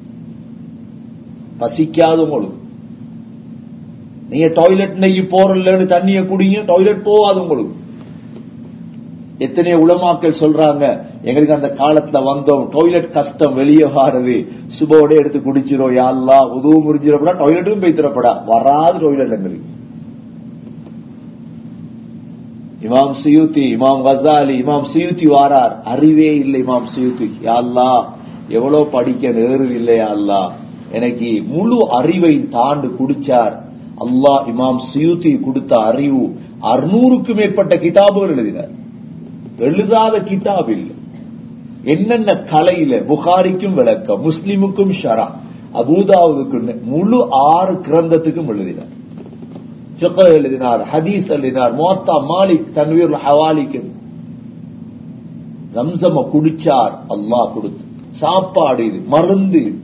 பசிக்காது உங்களுக்கு நீங்க டாய்லெட் இன்னைக்கு போறலன்னு தண்ணிய குடிங்க டாய்லெட் போகாது உங்களுக்கு எத்தனையோ உலமாக்கள் சொல்றாங்க எங்களுக்கு அந்த காலத்துல வந்தோம் டாய்லெட் கஷ்டம் வெளியே வாரது சுபோட எடுத்து குடிச்சிரும் யாழ்லா உதவு முறிஞ்சிடப்படா டாய்லெட்டும் போய் தரப்படா வராது டாய்லெட் எங்களுக்கு இமாம் சியூத்தி இமாம் கசாலி இமாம் சியூத்தி வாரார் அறிவே இல்லை இமாம் சியூத்தி யாழ்லா எவ்வளவு படிக்க நேரு இல்லையா அல்லா எனக்கு முழு அறிவை தாண்டு குடிச்சார் அல்லாஹ் இமாம் சியூத்தி கொடுத்த அறிவு அறுநூறுக்கு மேற்பட்ட கிதாபுகள் எழுதினார் எழுதாத கிதாப் இல்லை என்னென்ன கலையில புகாரிக்கும் விளக்கம் முஸ்லிமுக்கும் ஷரா அபூதாவுக்கு முழு ஆறு கிரந்தத்துக்கும் எழுதினார் ஃபிக்ஹ் எழுதினார் ஹதீஸ் எழுதினார் மோத்தா மாலிக் தன்வீர் ஹவாலிக்கு ஜம்சம குடிச்சார் அல்லாஹ் கொடுத்து சாப்பாடு இது மருந்து இது.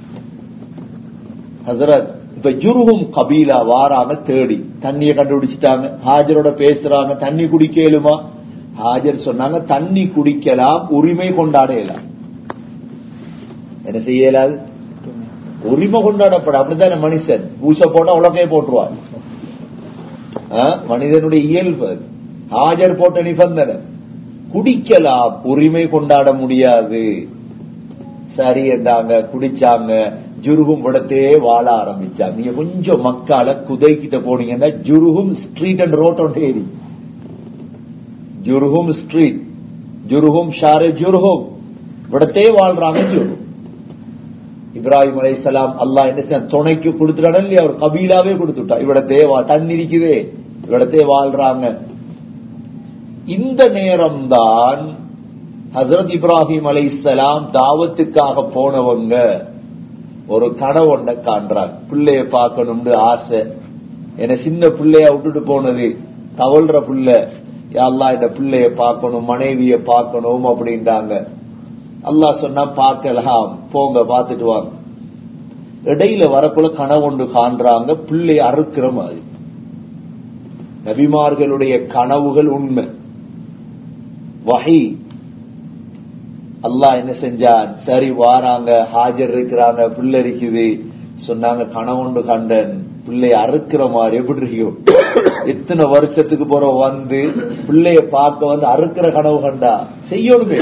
ஹசரத் இப்ப ஜுருகும் கபீலா வாராங்க தேடி தண்ணிய கண்டுபிடிச்சிட்டாங்க ஹாஜரோட பேசுறாங்க தண்ணி குடிக்கலுமா ஹாஜர் சொன்னாங்க தண்ணி குடிக்கலாம் உரிமை கொண்டாடலாம் என்ன செய்யலாது உரிமை கொண்டாடப்பட அப்படித்தானே மனுஷன் பூச போட்டா உலகையே போட்டுருவார் ஆ, மனிதனுடைய இயல்பு அது. ஹாஜர் போட்ட நிபந்தனை குடிக்கலாம் உரிமை கொண்டாட முடியாது சரி என்றாங்க குடிச்சாங்க ஜுருகும் விடத்தே வாழ ஆரம்பிச்சாங்க நீங்க கொஞ்சம் மக்கால குதைக்கிட்ட போனீங்கன்னா ஜுருகும் ஸ்ட்ரீட் அண்ட் ரோட் ஒன்று ஏறி ஜுருகும் ஸ்ட்ரீட் ஜுருகும் ஷாரே ஜுருகும் விடத்தே வாழ்றாங்க ஜுருகும் இப்ராஹிம் அலைஹிஸ்ஸலாம் அல்லாஹ் என்ன செய்ய துணைக்கு கொடுத்துட்டான இல்லையா ஒரு கபீலாவே கொடுத்துட்டா இவிடத்தே வா தண்ணி இருக்குதே இவிடத்தே வாழ்றாங்க இந்த நேரம்தான் ஹசரத் இப்ராஹிம் அலைஹிஸ்ஸலாம் தாவத்துக்காக போனவங்க ஒரு கனவு ஒன்றை காண்றாங்க பிள்ளைய பார்க்கணும்னு ஆசை என்ன சின்ன பிள்ளைய விட்டுட்டு போனது தவழ்ற பிள்ளை யாழ்லா இந்த பிள்ளைய பார்க்கணும் மனைவிய பார்க்கணும் அப்படின்றாங்க அல்லாஹ் சொன்னா பார்க்கலாம் போங்க பார்த்துட்டு வாங்க இடையில வரக்குள்ள கனவொன்று காண்றாங்க பிள்ளை அறுக்கிற மாதிரி நபிமார்களுடைய கனவுகள் உண்மை வகை அல்லாஹ் என்ன செஞ்சான் சரி வாராங்க ஹாஜர் இருக்கிறாங்க பிள்ளை இருக்குது சொன்னாங்க கனவுண்டு கண்டன் பிள்ளைய அறுக்கிற மாதிரி எப்படி இருக்கும் எத்தனை வருஷத்துக்கு போற வந்து பிள்ளைய பார்க்க வந்து அறுக்கிற கனவு கண்டா செய்யணுமே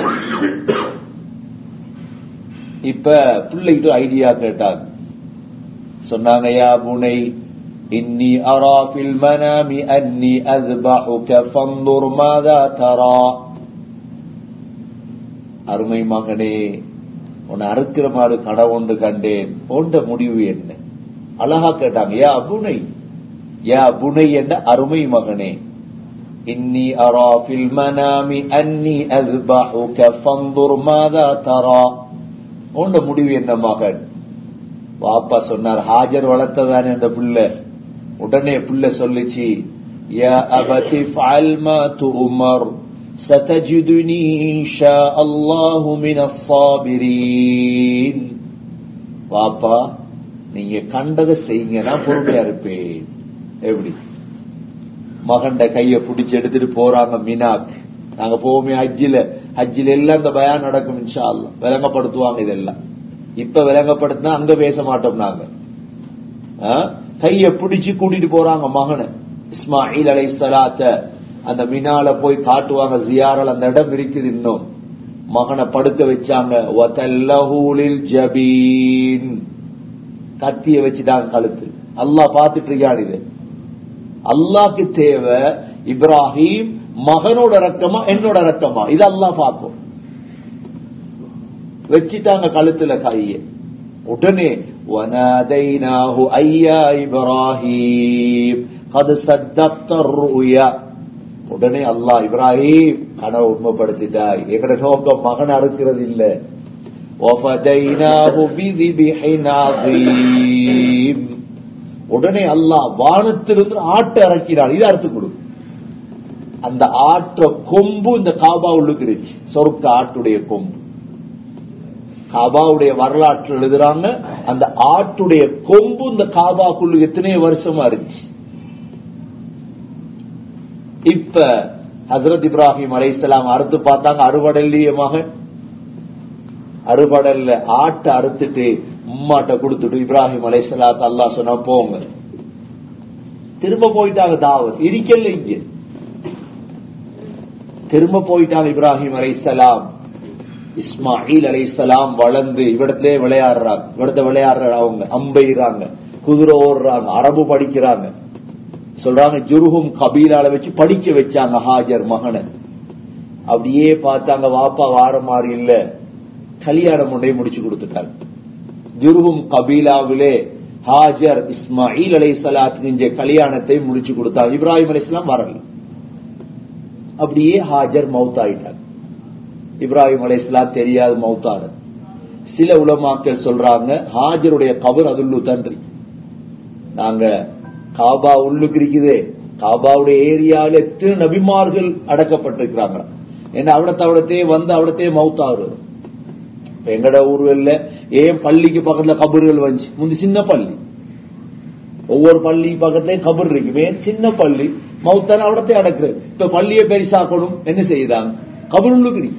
இப்ப பிள்ளைகிட்ட ஐடியா கேட்டாங்க சொன்னாங்க யா புனை இன்னி அரா ஃபில் மனாமி அன்னி அஸ்பஹுக ஃபன்துர் மாதா தரா அருமை மகனே உன்னை அறுக்கிற மாதிரி கடவுண்டு கண்டேன் போன்ற முடிவு என்ன அழகா கேட்டாங்க யா புனை யா புனை என்ற அருமை மகனே இன்னி அரா ஃபில் மனாமி அன்னி அஸ்பஹுக ஃபன்துர் மாதா தரா உண்ட முடிவு என்ன மகன் வாப்பா சொன்னார் ஹாஜர் வளர்த்ததானே அந்த புள்ள உடனே புள்ள சொல்லிச்சு யா அபதி ஃபஅல் மா துமர் ستجدني إن شاء الله من الصابرين பாப்பா நீங்க கண்டதை செய்யுங்க நான் பொறுமையா இருப்பேன் எப்படி மகண்ட கைய பிடிச்சு எடுத்துட்டு போறாங்க மினாக் நாங்க போவோமே ஹஜ்ஜில ஹஜ்ஜில எல்லாம் இந்த பயான் நடக்கும் இன்ஷா அல்லா விளங்கப்படுத்துவாங்க இதெல்லாம் இப்ப விளங்கப்படுத்தினா அங்க பேச மாட்டோம் நாங்க ஆ? கைய பிடிச்சு கூட்டிட்டு போறாங்க மகனை இஸ்மாயில் அலை சலாத்த அந்த மினால போய் காட்டுவாங்க ஜியாரல் அந்த இடம் இருக்குது இன்னும் மகனை படுக்க வச்சாங்க வதல்லஹூலில் ஜபீன் கத்திய வச்சுட்டாங்க கழுத்து அல்லாஹ் பார்த்துட்டு இருக்கான் இது அல்லாஹ்க்கு தேவை இப்ராஹிம் மகனோட ரத்தமா என்னோட ரத்தமா இது அல்லாஹ் பார்க்கும் வச்சிட்டாங்க கழுத்துல கைய உடனே وَنَادَيْنَاهُ أَيْ يَا إِبْرَاهِيمُ قَدْ صَدَّقْتَ الرُّؤْيَا உடனே அல்லாஹ் இப்ராஹிம் கனவு உண்மைப்படுத்திட்டாய் எங்கட நோக்கம் மகன் அறுக்கிறது இல்ல وَفَدَيْنَاهُ بِذِبْحٍ عَظِيمٍ உடனே அல்லாஹ் வானத்திலிருந்து ஆட்டை இறக்கிறான் இது அறுத்து கொடு அந்த ஆற்ற கொம்பு இந்த காபா உள்ளுக்கு இருந்துச்சு சொர்க்க ஆட்டுடைய கொம்பு காபாவுடைய வரலாற்று எழுதுறாங்க அந்த ஆட்டுடைய கொம்பு இந்த காபாக்குள்ள எத்தனையோ வருஷமா இருந்துச்சு இப்ப ஹசரத் இப்ராஹிம் அலைசலாம் அறுத்து பார்த்தாங்க அறுவடல்லையே மகன் அறுபடல்ல ஆட்டை அறுத்துட்டு உம்மாட்ட கொடுத்துட்டு இப்ராஹிம் அலைசலாத் அல்லா சொன்னா போங்க திரும்ப போயிட்டாங்க தாவத் இருக்கல இங்க திரும்ப போயிட்டாங்க இப்ராஹிம் அலைசலாம் இஸ்மாயில் அலைசலாம் வளர்ந்து இவிடத்திலே விளையாடுறாங்க இவிடத்த விளையாடுற அவங்க அம்பெய்றாங்க குதிரை ஓடுறாங்க அரபு படிக்கிறாங்க சொல்றாங்க ஜுருகும் கபீலால வச்சு படிக்க வச்சாங்க ஹாஜர் மகனை அப்படியே பார்த்தாங்க வாப்பா வார மாதிரி இல்ல கல்யாணம் ஒன்றை முடிச்சு கொடுத்துட்டாங்க ஜுருகும் கபீலாவிலே ஹாஜர் இஸ்மாயில் அலை சலாத்து கல்யாணத்தை முடிச்சு கொடுத்தாங்க இப்ராஹிம் அலைஸ்லாம் வரல அப்படியே ஹாஜர் மவுத் ஆயிட்டாங்க இப்ராஹிம் அலைஸ்லாம் தெரியாது மவுத்தாரு சில உலமாக்கள் சொல்றாங்க ஹாஜருடைய கபர் அதுள்ளு தன்றி நாங்க காபா உள்ளுக்கு இருக்குதே காபாவுடைய ஏரியாவில் எத்தனை நபிமார்கள் அடக்கப்பட்டிருக்கிறாங்க ஏன்னா அவிடத்தை அவிடத்தே வந்து அவிடத்தே மவுத்தாகுறது எங்கட ஊர்வல்ல ஏன் பள்ளிக்கு பக்கத்துல கபர்கள் வந்துச்சு முந்தி சின்ன பள்ளி ஒவ்வொரு பள்ளி பக்கத்துலயும் கபர் இருக்குமே சின்ன பள்ளி மவுத்தான அவிடத்தை அடக்குறது இப்ப பள்ளியை பெருசாக்கணும் என்ன செய்யுதாங்க கபர் உள்ளுக்கு இருக்கு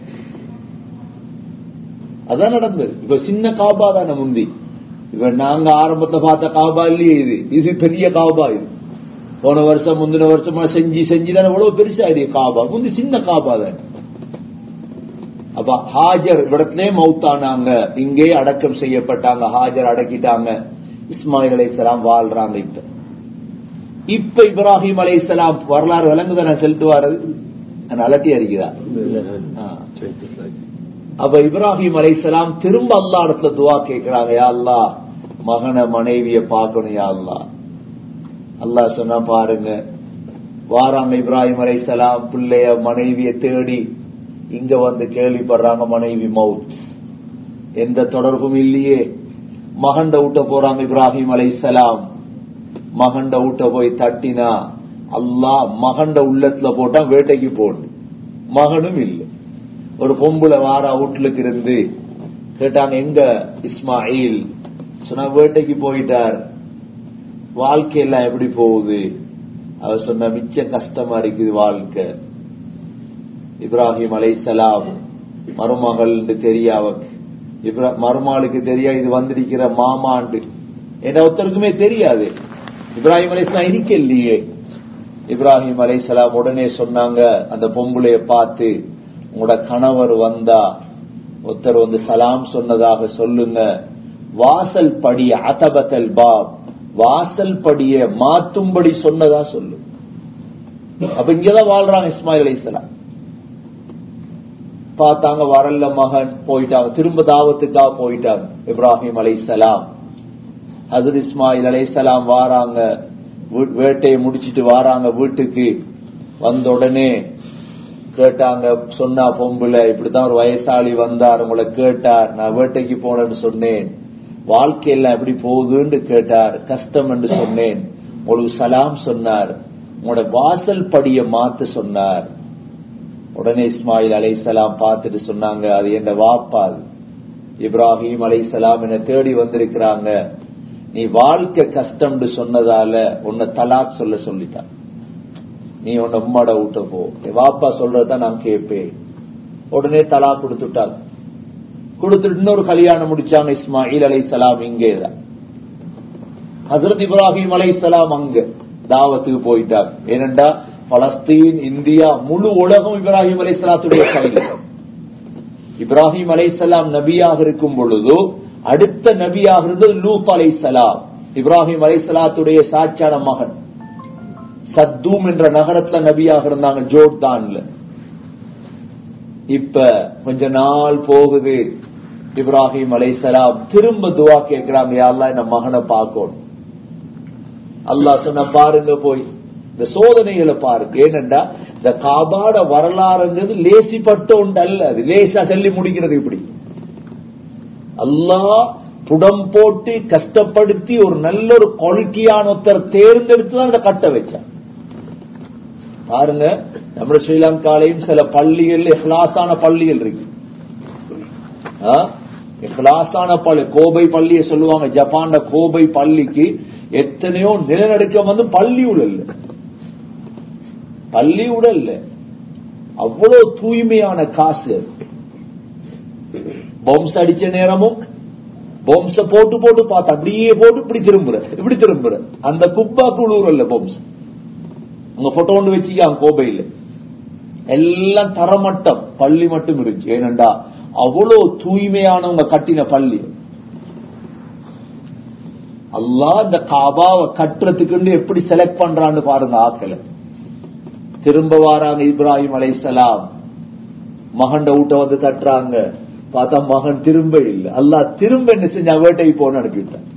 அதான் நடந்தது இப்ப சின்ன காபா தானே முந்தி இப்ப நாங்க ஆரம்பத்தை பார்த்த காபா இல்லையே இது இது பெரிய காபா இது போன வருஷம் முந்தின வருஷமா செஞ்சு செஞ்சு தானே எவ்வளவு பெருசா இது காபா முந்தி சின்ன காபா தானே அப்ப ஹாஜர் இடத்திலே மவுத்தானாங்க இங்கே அடக்கம் செய்யப்பட்டாங்க ஹாஜர் அடக்கிட்டாங்க இஸ்மாயில் அலைசலாம் வாழ்றாங்க இப்ப இப்ப இப்ராஹிம் அலைசலாம் வரலாறு விளங்குதானே செலுத்து வாரது அலட்டி அறிகிறா அப்ப இப்ராஹிம் அலைசலாம் திரும்ப அல்லா இடத்துல துவா கேட்கிறாங்க யா அல்லா மகன மனைவிய பார்க்கணும் யா அல்லா அல்லா சொன்னா பாருங்க வாராங்க இப்ராஹிம் அலைசலாம் பிள்ளைய மனைவிய தேடி இங்க வந்து கேள்விப்படுறாங்க மனைவி மவுத் எந்த தொடர்பும் இல்லையே மகண்ட ஊட்ட போறாங்க இப்ராஹிம் அலைசலாம் மகண்ட ஊட்ட போய் தட்டினா அல்லாஹ் மகண்ட உள்ளத்துல போட்டா வேட்டைக்கு போடு மகனும் இல்லை ஒரு பொம்புல வாரா வீட்டுக்கு இருந்து கேட்டாங்க எங்க இஸ்மாயில் சொன்னா வேட்டைக்கு போயிட்டார் வாழ்க்கை எல்லாம் எப்படி போகுது அவர் சொன்ன மிச்ச கஷ்டமா இருக்குது வாழ்க்கை இப்ராஹிம் அலைசலாம் மருமகள் தெரியா மருமகளுக்கு தெரியா இது வந்திருக்கிற மாமாண்டு என்ன ஒருத்தருக்குமே தெரியாது இப்ராஹிம் அலைசலாம் இருக்க இல்லையே இப்ராஹிம் அலைசலாம் உடனே சொன்னாங்க அந்த பொம்புளைய பார்த்து உங்களோட கணவர் வந்தா ஒருத்தர் வந்து சலாம் சொன்னதாக சொல்லுங்க வாசல் படிய அதபத்தல் பாப் வாசல் படிய மாத்தும்படி சொன்னதா சொல்லு அப்ப இங்கதான் வாழ்றாங்க இஸ்மாயில் அலிஸ்லாம் பார்த்தாங்க வரல மகன் போயிட்டாங்க திரும்ப தாவத்துக்காக போயிட்டாங்க இப்ராஹிம் அலைசலாம் ஹசர் இஸ்மாயில் அலைசலாம் வாராங்க வேட்டையை முடிச்சிட்டு வாராங்க வீட்டுக்கு வந்த உடனே கேட்டாங்க சொன்னா பொம்புல இப்படித்தான் ஒரு வயசாளி வந்தார் உங்களை கேட்டார் நான் வேட்டைக்கு போனேன்னு சொன்னேன் வாழ்க்கையெல்லாம் எப்படி போகுதுன்னு கேட்டார் கஷ்டம் என்று சொன்னேன் உங்களுக்கு சலாம் சொன்னார் உங்களோட வாசல் படிய மாத்து சொன்னார் உடனே இஸ்மாயில் அலைசலாம் பார்த்துட்டு சொன்னாங்க அது என் வாப்பா அது இப்ராஹிம் அலைசலாம் என தேடி வந்திருக்கிறாங்க நீ வாழ்க்கை கஷ்டம்னு சொன்னதால உன்னை தலாக் சொல்ல சொல்லிட்டான் நீ உன்னை உம்மாட விட்ட போ என் வாப்பா சொல்றதான் நான் கேட்பேன் உடனே தலா கொடுத்துட்டாங்க கொடுத்துட்டு இன்னொரு கல்யாணம் முடிச்சாங்க இஸ்மாயில் அலைசலாம் இங்கேதான் ஹசரத் இப்ராஹிம் அலைசலாம் அங்க தாவத்துக்கு போயிட்டார் ஏனென்றா பலஸ்தீன் இந்தியா முழு உலகம் இப்ராஹிம் அலைசலாத்துடைய கையில் இப்ராஹிம் அலைசலாம் நபியாக இருக்கும் பொழுது அடுத்த நபியாக இருந்தது லூத் அலைசலாம் இப்ராஹிம் அலைசலாத்துடைய சாட்சியான மகன் சத்தூம் என்ற நகரத்துல நபியாக இருந்தாங்க ஜோர்தான்ல இப்ப கொஞ்ச நாள் போகுது இப்ராஹிம் அலைசலாம் திரும்ப துவா கேட்கிறாங்க யாரெல்லாம் என்ன மகனை பார்க்கணும் அல்லாஹ் சொன்ன பாருங்க போய் இந்த சோதனைகளை பாருங்க ஏனென்றா இந்த காபாட வரலாறுங்கிறது லேசிப்பட்ட ஒன்று அல்ல அது லேசா சொல்லி முடிக்கிறது இப்படி அல்லாஹ் புடம் போட்டு கஷ்டப்படுத்தி ஒரு நல்ல ஒரு குவாலிட்டியான ஒருத்தர் தேர்ந்தெடுத்து தான் அதை கட்ட வச்சான் பாருங்க நம்ம ஸ்ரீலங்காலையும் சில பள்ளிகள் இஹ்லாசான பள்ளிகள் இருக்கு இஹ்லாசான பள்ளி கோபை பள்ளியை சொல்லுவாங்க ஜப்பான்ல கோபை பள்ளிக்கு எத்தனையோ நிலநடுக்கம் வந்து பள்ளி உடல் பள்ளி உடல் அவ்வளவு தூய்மையான காசு பொம்ஸ் அடிச்ச நேரமும் பொம்ஸ போட்டு போட்டு பார்த்தா அப்படியே போட்டு இப்படி திரும்புற இப்படி திரும்புற அந்த குப்பா குழுவுறல்ல பொம்ஸ் உங்க போட்டோ ஒன்று வச்சுக்காங்க கோபையில் எல்லாம் தரமட்டம் பள்ளி மட்டும் இருந்துச்சு ஏனண்டா அவ்வளவு தூய்மையானவங்க கட்டின பள்ளி அல்லா இந்த காபாவை கட்டுறதுக்கு எப்படி செலக்ட் பண்றான்னு பாருங்க ஆக்கல திரும்ப வாராங்க இப்ராஹிம் அலைசலாம் மகண்ட வீட்டை வந்து தட்டுறாங்க பார்த்தா மகன் திரும்ப இல்லை அல்லா திரும்ப என்ன செஞ்சா வேட்டைக்கு போன அனுப்பிட்டான்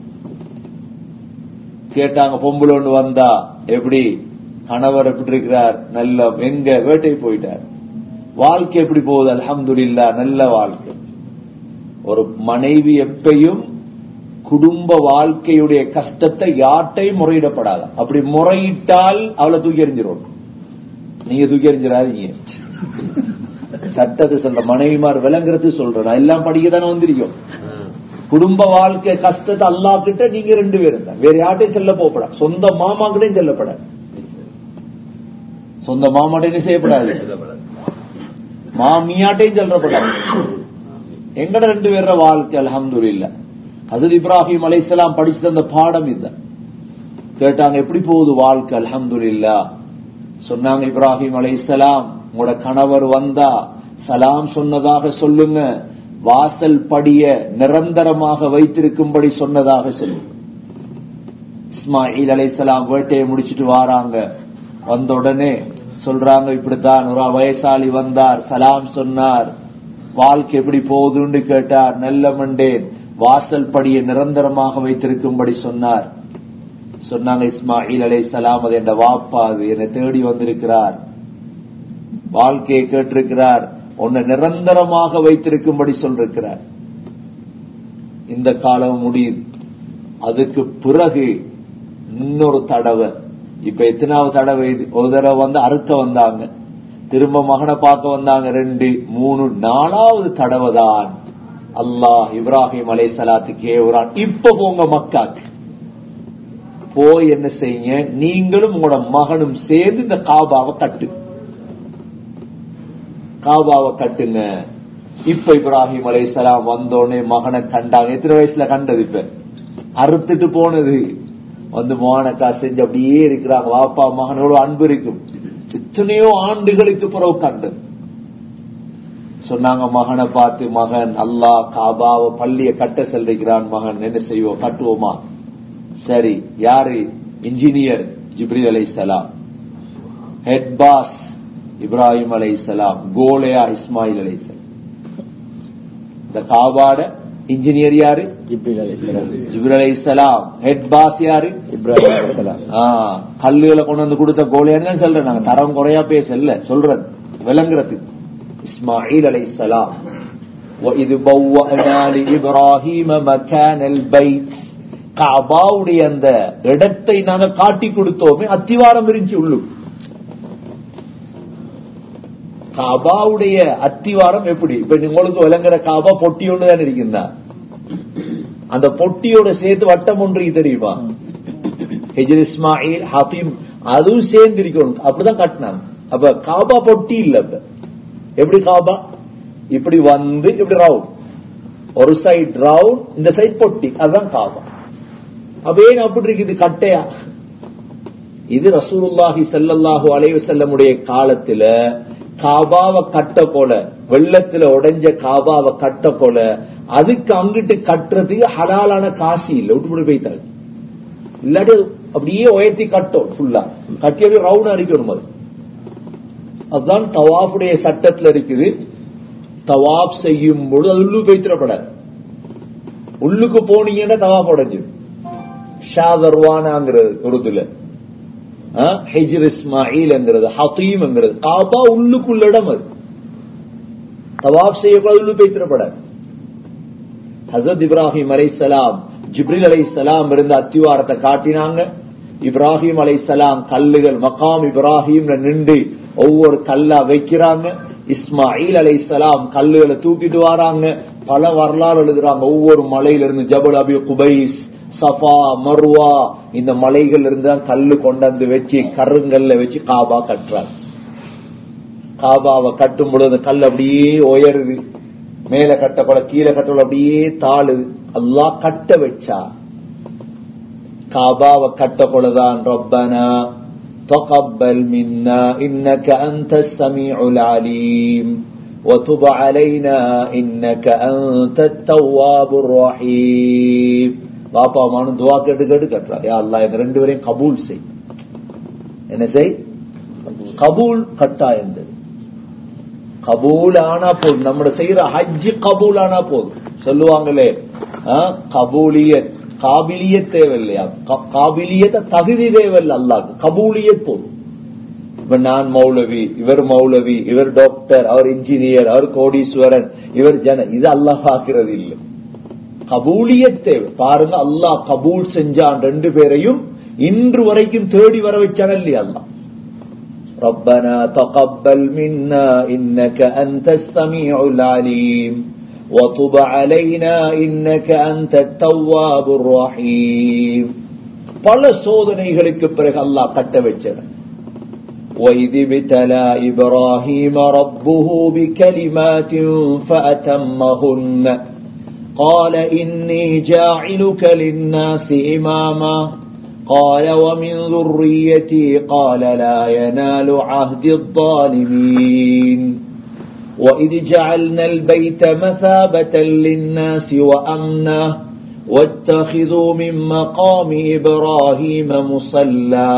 கேட்டாங்க பொம்பளை ஒண்ணு வந்தா எப்படி கணவர் எப்படி இருக்கிறார் நல்ல எங்க வேட்டைக்கு போயிட்டார் வாழ்க்கை எப்படி போகுது அலமதுல்லா நல்ல வாழ்க்கை ஒரு மனைவி எப்பையும் குடும்ப வாழ்க்கையுடைய கஷ்டத்தை யார்ட்டையும் முறையிடப்படாத அப்படி முறையிட்டால் அவளை தூக்கி எறிஞ்சிரும் நீங்க தூக்கி எறிஞ்சிடாதீங்க சட்டத்தை சொல்ற மனைவிமார் விளங்குறது சொல்றேன் நான் எல்லாம் படிக்க தானே வந்திருக்கோம் குடும்ப வாழ்க்கை கஷ்டத்தை அல்லா கிட்ட நீங்க ரெண்டு பேரும் தான் வேற யார்ட்டையும் செல்ல போகப்படா சொந்த மாமா கிட்டையும் செல்லப்படாது சொந்த மாமாட்டையும் செய்யப்படாது மாமியாட்டையும் செல்லப்படாது எங்கட ரெண்டு பேர வாழ்க்கை அலமது இல்ல அது இப்ராஹிம் அலைசலாம் படிச்சு தந்த பாடம் இதுதான் கேட்டாங்க எப்படி போகுது வாழ்க்கை அலமது இல்லா சொன்னாங்க இப்ராஹிம் அலைசலாம் உங்களோட கணவர் வந்தா சலாம் சொன்னதாக சொல்லுங்க வாசல் படிய நிரந்தரமாக வைத்திருக்கும்படி சொன்னதாக சொல்லுங்க இஸ்மாயில் அலைசலாம் வேட்டையை முடிச்சிட்டு வாராங்க வந்த உடனே சொல்றாங்க இப்படித்தான் ஒரு வயசாளி வந்தார் சலாம் சொன்னார் வாழ்க்கை எப்படி போகுதுன்னு கேட்டார் நல்ல மண்டேன் வாசல் படியை நிரந்தரமாக வைத்திருக்கும்படி சொன்னார் சொன்னாங்க இஸ்மாயில் அலை சலாம் அது என்ற வாப்பா அது என்னை தேடி வந்திருக்கிறார் வாழ்க்கையை கேட்டிருக்கிறார் உன்னை நிரந்தரமாக வைத்திருக்கும்படி சொல்லிருக்கிறார் இந்த காலம் முடியுது அதுக்கு பிறகு இன்னொரு தடவை இப்ப எத்தனாவது தடவை இது ஒரு தடவை வந்து அறுக்க வந்தாங்க திரும்ப மகனை பார்க்க வந்தாங்க ரெண்டு மூணு நாலாவது தடவை தான் அல்லாஹ் இப்ராஹிம் அலை சலாத்துக்கு ஏவுறான் இப்ப போங்க மக்காக்கு போய் என்ன செய்யுங்க நீங்களும் உங்களோட மகனும் சேர்ந்து இந்த காபாவை கட்டு காபாவை கட்டுங்க இப்ப இப்ராஹிம் அலை சலாம் வந்தோடனே மகனை கண்டாங்க எத்தனை வயசுல கண்டது இப்ப அறுத்துட்டு போனது வந்து மோனக்கா செஞ்சு அப்படியே இருக்கிறாங்க வாப்பா மகனோட அன்பு இருக்கும் எத்தனையோ ஆண்டுகளுக்கு பிறகு கண்டது சொன்னாங்க மகனை பார்த்து மகன் அல்லாஹ் காபாவை பள்ளிய கட்ட செல்கிறான் மகன் என்ன செய்வோம் கட்டுவோமா சரி யாரு இன்ஜினியர் ஜிப்ரி அலை சலாம் ஹெட் பாஸ் இப்ராஹிம் அலை சலாம் கோலையா இஸ்மாயில் அலை சலாம் இந்த காபாட இன்ஜினியர் யாரு ஜிப்ரி அலை சலாம் ஹெட் பாஸ் யாரு இப்ராஹிம் அலைஹிஸ்ஸலாம். கல்லுகளை கொண்டு வந்து கொடுத்த கோலையான்னு சொல்றேன் நாங்க தரம் குறையா பேசல சொல்றது விளங்குறது இஸ்மாயில் அலை சலாம் وَإِذْ بَوَّأْنَا لِإِبْرَاهِيمَ مَكَانَ الْبَيْتِ காபாவுடைய அந்த இடத்தை நாங்க காட்டி கொடுத்தோமே அத்திவாரம் இருந்துச்சு உள்ளு காபாவுடைய அத்திவாரம் எப்படி இப்ப உங்களுக்கு விளங்குற காபா பொட்டி ஒன்று தான் இருக்குதா அந்த பொட்டியோட சேர்த்து வட்டம் ஒன்று தெரியுமா ஹிஜர் இஸ்மாயில் ஹபீம் அதுவும் சேர்ந்து இருக்கணும் அப்படிதான் கட்டினாங்க அப்ப காபா பொட்டி இல்ல அப்ப எப்படி காபா இப்படி வந்து இப்படி ரவுண்ட் ஒரு சைடு ரவுண்ட் இந்த சைடு பொட்டி அதுதான் காபா அப்ப ஏன் அப்படி இருக்குது கட்டையா இது ரசூலுல்லாஹி ஸல்லல்லாஹு அலைஹி வஸல்லமுடைய காலத்துல காபாவை கட்ட போல வெள்ளத்துல உடைஞ்ச காபாவை கட்ட போல அதுக்கு அங்கிட்டு கட்டுறதுக்கு ஹலாலான காசு இல்ல விட்டு போய்த்தாங்க இல்லாட்டி அது அப்படியே உயர்த்தி கட்டும் ஃபுல்லா கட்டி அப்படியே ரவுண்ட் அடிக்கணும் அது அதுதான் தவாஃபுடைய சட்டத்துல இருக்குது தவாப் செய்யும் பொழுது அது உள்ளு வைத்திரப்படாது உள்ளுக்கு போனீங்கன்னா தவாப் உடைஞ்சு ஷாதர்வானாங்கிறது உருதுல ஹெஜ்ர் இஸ்மாயில்ங்கிறது ஹத்தீம்ங்கிறது காபா உள்ளுக்குள்ள இடம் அது தவாப் செய்யக்கூடாது உள்ளு வைத்திரப்படாது ஹசரத் இப்ராஹிம் அலைசலாம் ஜிப்ரில் அலைசலாம் இருந்த அத்திவாரத்தை காட்டினாங்க இப்ராஹிம் அலைசலாம் கல்லுகள் மகாம் இப்ராஹிம் நின்று ஒவ்வொரு கல்லா வைக்கிறாங்க இஸ்மாயில் அலைசலாம் கல்லுகளை தூக்கிட்டு வராங்க பல வரலாறு எழுதுறாங்க ஒவ்வொரு மலையில இருந்து ஜபல் அபி குபைஸ் சஃபா மருவா இந்த மலைகள் இருந்து தான் கல்லு கொண்டாந்து வச்சு கருங்கல்ல வச்சு காபா கட்டுறாங்க காபாவை கட்டும் பொழுது கல் அப்படியே உயருது மேல கட்டப்பட கீழே கட்டப்பட அப்படியே தாழுது அல்லா கட்ட வச்சா காபாவை கட்ட பொழுதுதான் ரப்பனா تقبل منا إنك أنت السميع العليم وتب علينا إنك أنت التواب الرحيم பாப்பா மானும் துவா கேட்டு கேட்டு கட்டுறா யா அல்லா இந்த ரெண்டு பேரையும் கபூல் செய் என்ன செய் கபூல் கட்டாயம் கபூல் ஆனா போதும் நம்ம செய்யற ஹஜ்ஜி கபூல் ஆனா போதும் சொல்லுவாங்களே கபூலியத் காபிலியத் தேவையில்லையா காபிலியத்தை தகுதி தேவையில்லை அல்லாக்கு கபூலியத் போதும் இப்ப நான் மௌலவி இவர் மௌலவி இவர் டாக்டர் அவர் இன்ஜினியர் அவர் கோடீஸ்வரன் இவர் ஜன இது அல்லாஹ் பாக்குறது இல்லை கபூலியத் தேவை பாருங்க அல்லாஹ் கபூல் செஞ்சான் ரெண்டு பேரையும் இன்று வரைக்கும் தேடி வர வச்சான இல்லையா அல்லாஹ் ربنا تقبل منا إنك أنت السميع العليم وتب علينا إنك أنت التواب الرحيم பல சோதனைகளுக்கு பிறகு அல்லாஹ் கட்ட வச்சன وإذ ابتلى إبراهيم ربه بكلمات فأتمهن قال إني جاعلك للناس إماما قال ومن ذريتي قال لا ينال عهد الظالمين وإذ جعلنا البيت مثابة للناس وأمنا واتخذوا من مقام إبراهيم مصلى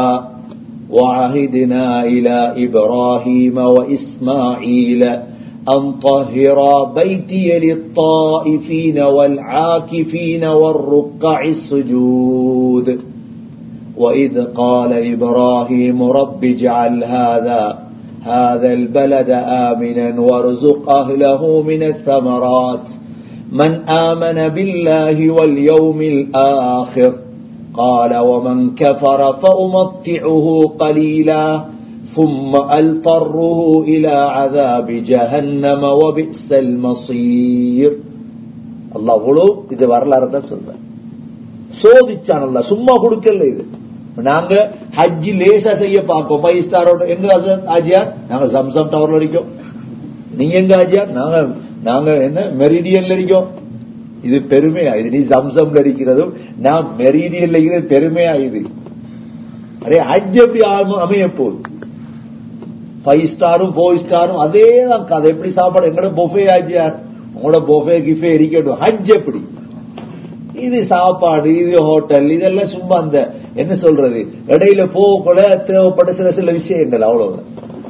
وعهدنا إلى إبراهيم وإسماعيل أن طهرا بيتي للطائفين والعاكفين والركع السجود وإذ قال إبراهيم رب اجعل هذا هذا البلد آمنا وارزق أهله من الثمرات من آمن بالله واليوم الآخر قال ومن كفر فأمطعه قليلا ثم ألطره إلى عذاب جهنم وبئس المصير الله غلو இது வரலாறு தான் சொல்றேன் சோதிச்சான் அல்ல சும்மா கொடுக்கல இது நாங்க ஹஜ்ஜி லேசா செய்ய பார்ப்போம் ஃபைவ் ஸ்டாரோட எங்க ஆஜியார் நாங்க சம்சம் டவர்ல இருக்கோம் நீங்க எங்க ஆஜியார் நாங்க நாங்க என்ன மெரிடியன்ல இருக்கோம் இது பெருமையா இது நீ சம்சம்ல இருக்கிறதும் நான் மெரிடியன்ல இருக்கிறது பெருமையா இது அரே ஹஜ் எப்படி அமைய போகுது ஃபைவ் ஸ்டாரும் ஃபோர் ஸ்டாரும் அதே தான் கதை எப்படி சாப்பாடு எங்களோட பொஃபே ஆஜியார் உங்களோட பொஃபே கிஃபே இருக்கட்டும் ஹஜ் எப்படி இது சாப்பாடு இது ஹோட்டல் இதெல்லாம் சும்மா அந்த என்ன சொல்றது இடையில போகக்கூட தேவைப்பட்ட சில சில விஷயங்கள் அவ்வளவு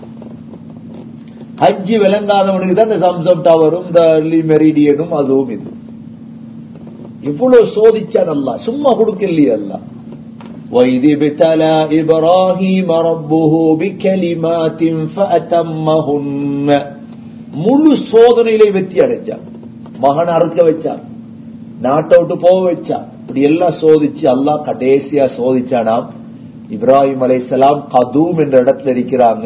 ஹஜ்ஜி விளங்காதவனுக்கு தான் இந்த சம்சம் டவரும் இந்த மெரிடியனும் அதுவும் இது இவ்வளவு சோதிச்சான் அல்ல சும்மா கொடுக்கலையே அல்ல وإذ ابتلى إبراهيم ربه بكلمات فأتمهن முழு சோதனையில வெற்றி அடைச்சான் மகன் அறுக்க வச்சான் நாட்டை விட்டு போக வச்சா இப்படி எல்லாம் சோதிச்சு அல்லாஹ் கடைசியா சோதிச்சானாம் இப்ராஹிம் அலைசலாம் கதூம் என்ற இடத்துல இருக்கிறாங்க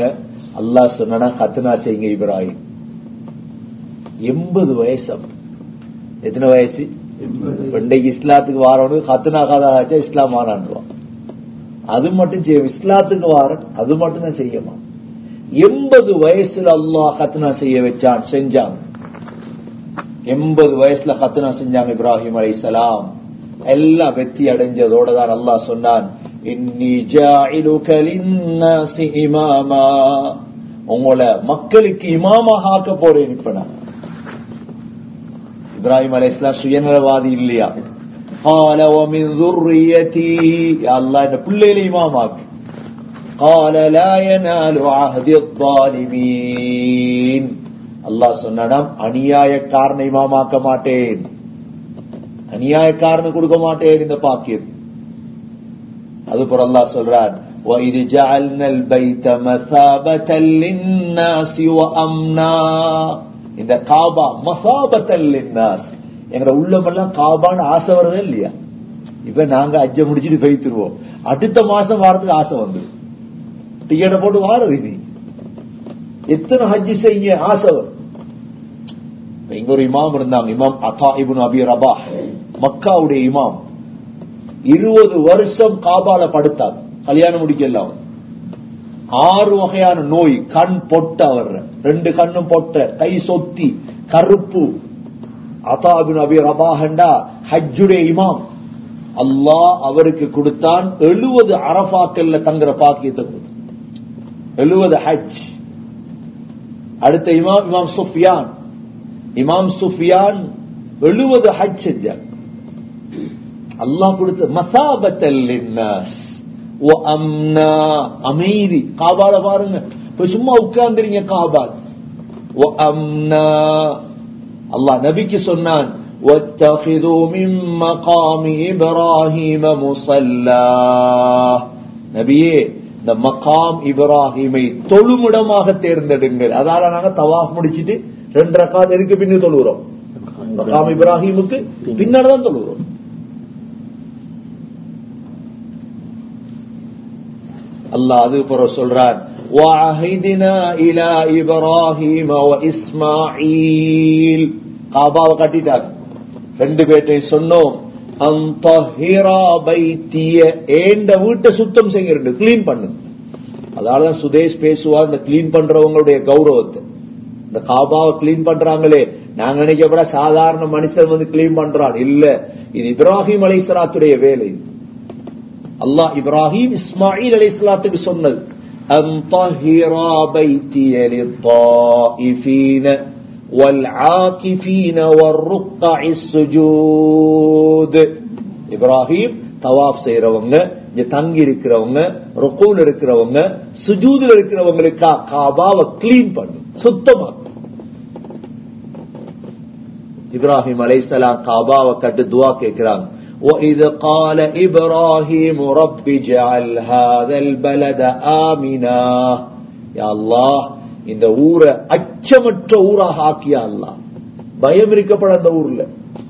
அல்லாஹ் சொன்னா கத்துனா செய்யுங்க இப்ராஹிம் எண்பது வயசு அப்ப. எத்தனை வயசு இன்றைக்கு இஸ்லாத்துக்கு வாரவனுக்கு கத்துனா காதாச்சா இஸ்லாம் வாரான்டுவான் அது மட்டும் செய்யும் இஸ்லாத்துக்கு வாரன் அது மட்டும் தான் செய்யமா எண்பது வயசுல அல்லாஹ் கத்துனா செய்ய வச்சான் செஞ்சான் எண்பது வயசுல கத்துனா செஞ்சாங்க இப்ராஹிம் அலைஹிஸ்ஸலாம் எல்லாம் வெற்றி அடைஞ்சதோட தான் அல்லாஹ் சொன்னான் இன்னி ஜாயிலுக லின்னாசி இமாமா உங்களை மக்களுக்கு இமாமாக ஆக்க போறேன் இப்ப நான் இப்ராஹிம் அலைஹிஸ்ஸலாம் சுயநலவாதி இல்லையா قال ومن ذريتي يا الله இந்த பிள்ளைகளை இமாமாக்கு قال لا ينال عهد الظالمين அல்லாஹ் சொன்னான் அநியாயக்காரனை இமாமாக்க மாட்டேன் அநியாயக்காரனு கொடுக்க மாட்டேன் இந்த பாக்கியம் அதுபோல அல்லாஹ் சொல்றான் وَإِذْ جَعَلْنَا الْبَيْتَ مَثَابَةً لِلنَّاسِ وَأَمْنًا இந்த காபா மசாபத்தல் லின்னாஸ் எங்கட உள்ளமெல்லாம் காபான்னு ஆசை வருதே இல்லையா இப்ப நாங்க அஜ்ஜ முடிச்சிட்டு போய்த்துருவோம் அடுத்த மாசம் வாரத்துக்கு ஆசை வந்து டிக்கெட்டை போட்டு வாரது இது எத்தனை ஹஜ்ஜி செய்ய ஆசை வரும் இப்ப இங்க ஒரு இமாம் இருந்தாங்க இமாம் அத்தா இபுன் அபி ரபா மக்காவுடைய இமாம் இருபது வருஷம் காபால படுத்தார் கல்யாணம் முடிக்கல அவர் ஆறு வகையான நோய் கண் பொட்ட அவர் ரெண்டு கண்ணும் பொட்ட கை சொத்தி கருப்பு அதாபின் அபி ரபாஹண்டா ஹஜ்ஜுடைய இமாம் அல்லாஹ் அவருக்கு கொடுத்தான் எழுபது அரபாக்கல்ல தங்குற பாக்கியத்தை கொடுத்தான் எழுபது ஹஜ் அடுத்த இமாம் இமாம் சுஃபியான் இமாம் சுஃபியான் எழுபது ஹஜ் செஞ்சார் அல்லாஹ் கொடுத்த மசாபத்தல் அமைதி காபால பாருங்க இப்ப சும்மா உட்கார்ந்துறீங்க காபால் அல்லாஹ் நபிக்கு சொன்னான் واتخذوا من مقام إبراهيم مصلى நபியே இந்த மகாம் இப்ராஹிமை தொழுமிடமாக தேர்ந்தெடுங்கள் அதால நாங்க தவாஃப் முடிச்சிட்டு ரெண்டு ரக்காத் எதுக்கு பின்னு தொழுகிறோம் மகாம் இப்ராஹிமுக்கு பின்னாடி தான் தொழுகிறோம் அல்லாஹ் அது பிற சொல்றான் وعهدنا إلى إبراهيم وإسماعيل காபாவை கட்டிட்டாங்க ரெண்டு பேர்ட்டை சொன்னோம் ஏண்ட வீட்டை சுத்தம் செய்யுங்க கிளீன் பண்ணு அதாலதான் சுதேஷ் பேசுவார் இந்த கிளீன் பண்றவங்களுடைய கௌரவத்தை இந்த காபாவை கிளீன் பண்றாங்களே நாங்க நினைக்கப்பட சாதாரண மனுஷன் வந்து கிளீன் பண்றான் இல்ல இது இப்ராஹிம் அலைசலாத்துடைய வேலை அல்லாஹ் இப்ராஹிம் இஸ்மாயில் அலைசலாத்துக்கு சொன்னது والعاكفين والركع السجود இப்ராஹிம் தவாப் செய்யறவங்க இங்க தங்கி இருக்கிறவங்க ருக்கூல் இருக்கிறவங்க சுஜூதுல இருக்கிறவங்களுக்கா காபாவை கிளீன் பண்ணு சுத்தமா இப்ராஹிம் அலைசலாம் காபாவை கட்டு துவா கேட்கிறாங்க وإذ قال إبراهيم رب اجعل هذا البلد آمنا يا الله இந்த ஊரை அச்சமற்ற ஊராக ஆக்கியா அல்ல பயம் இருக்கப்பட அந்த ஊர்ல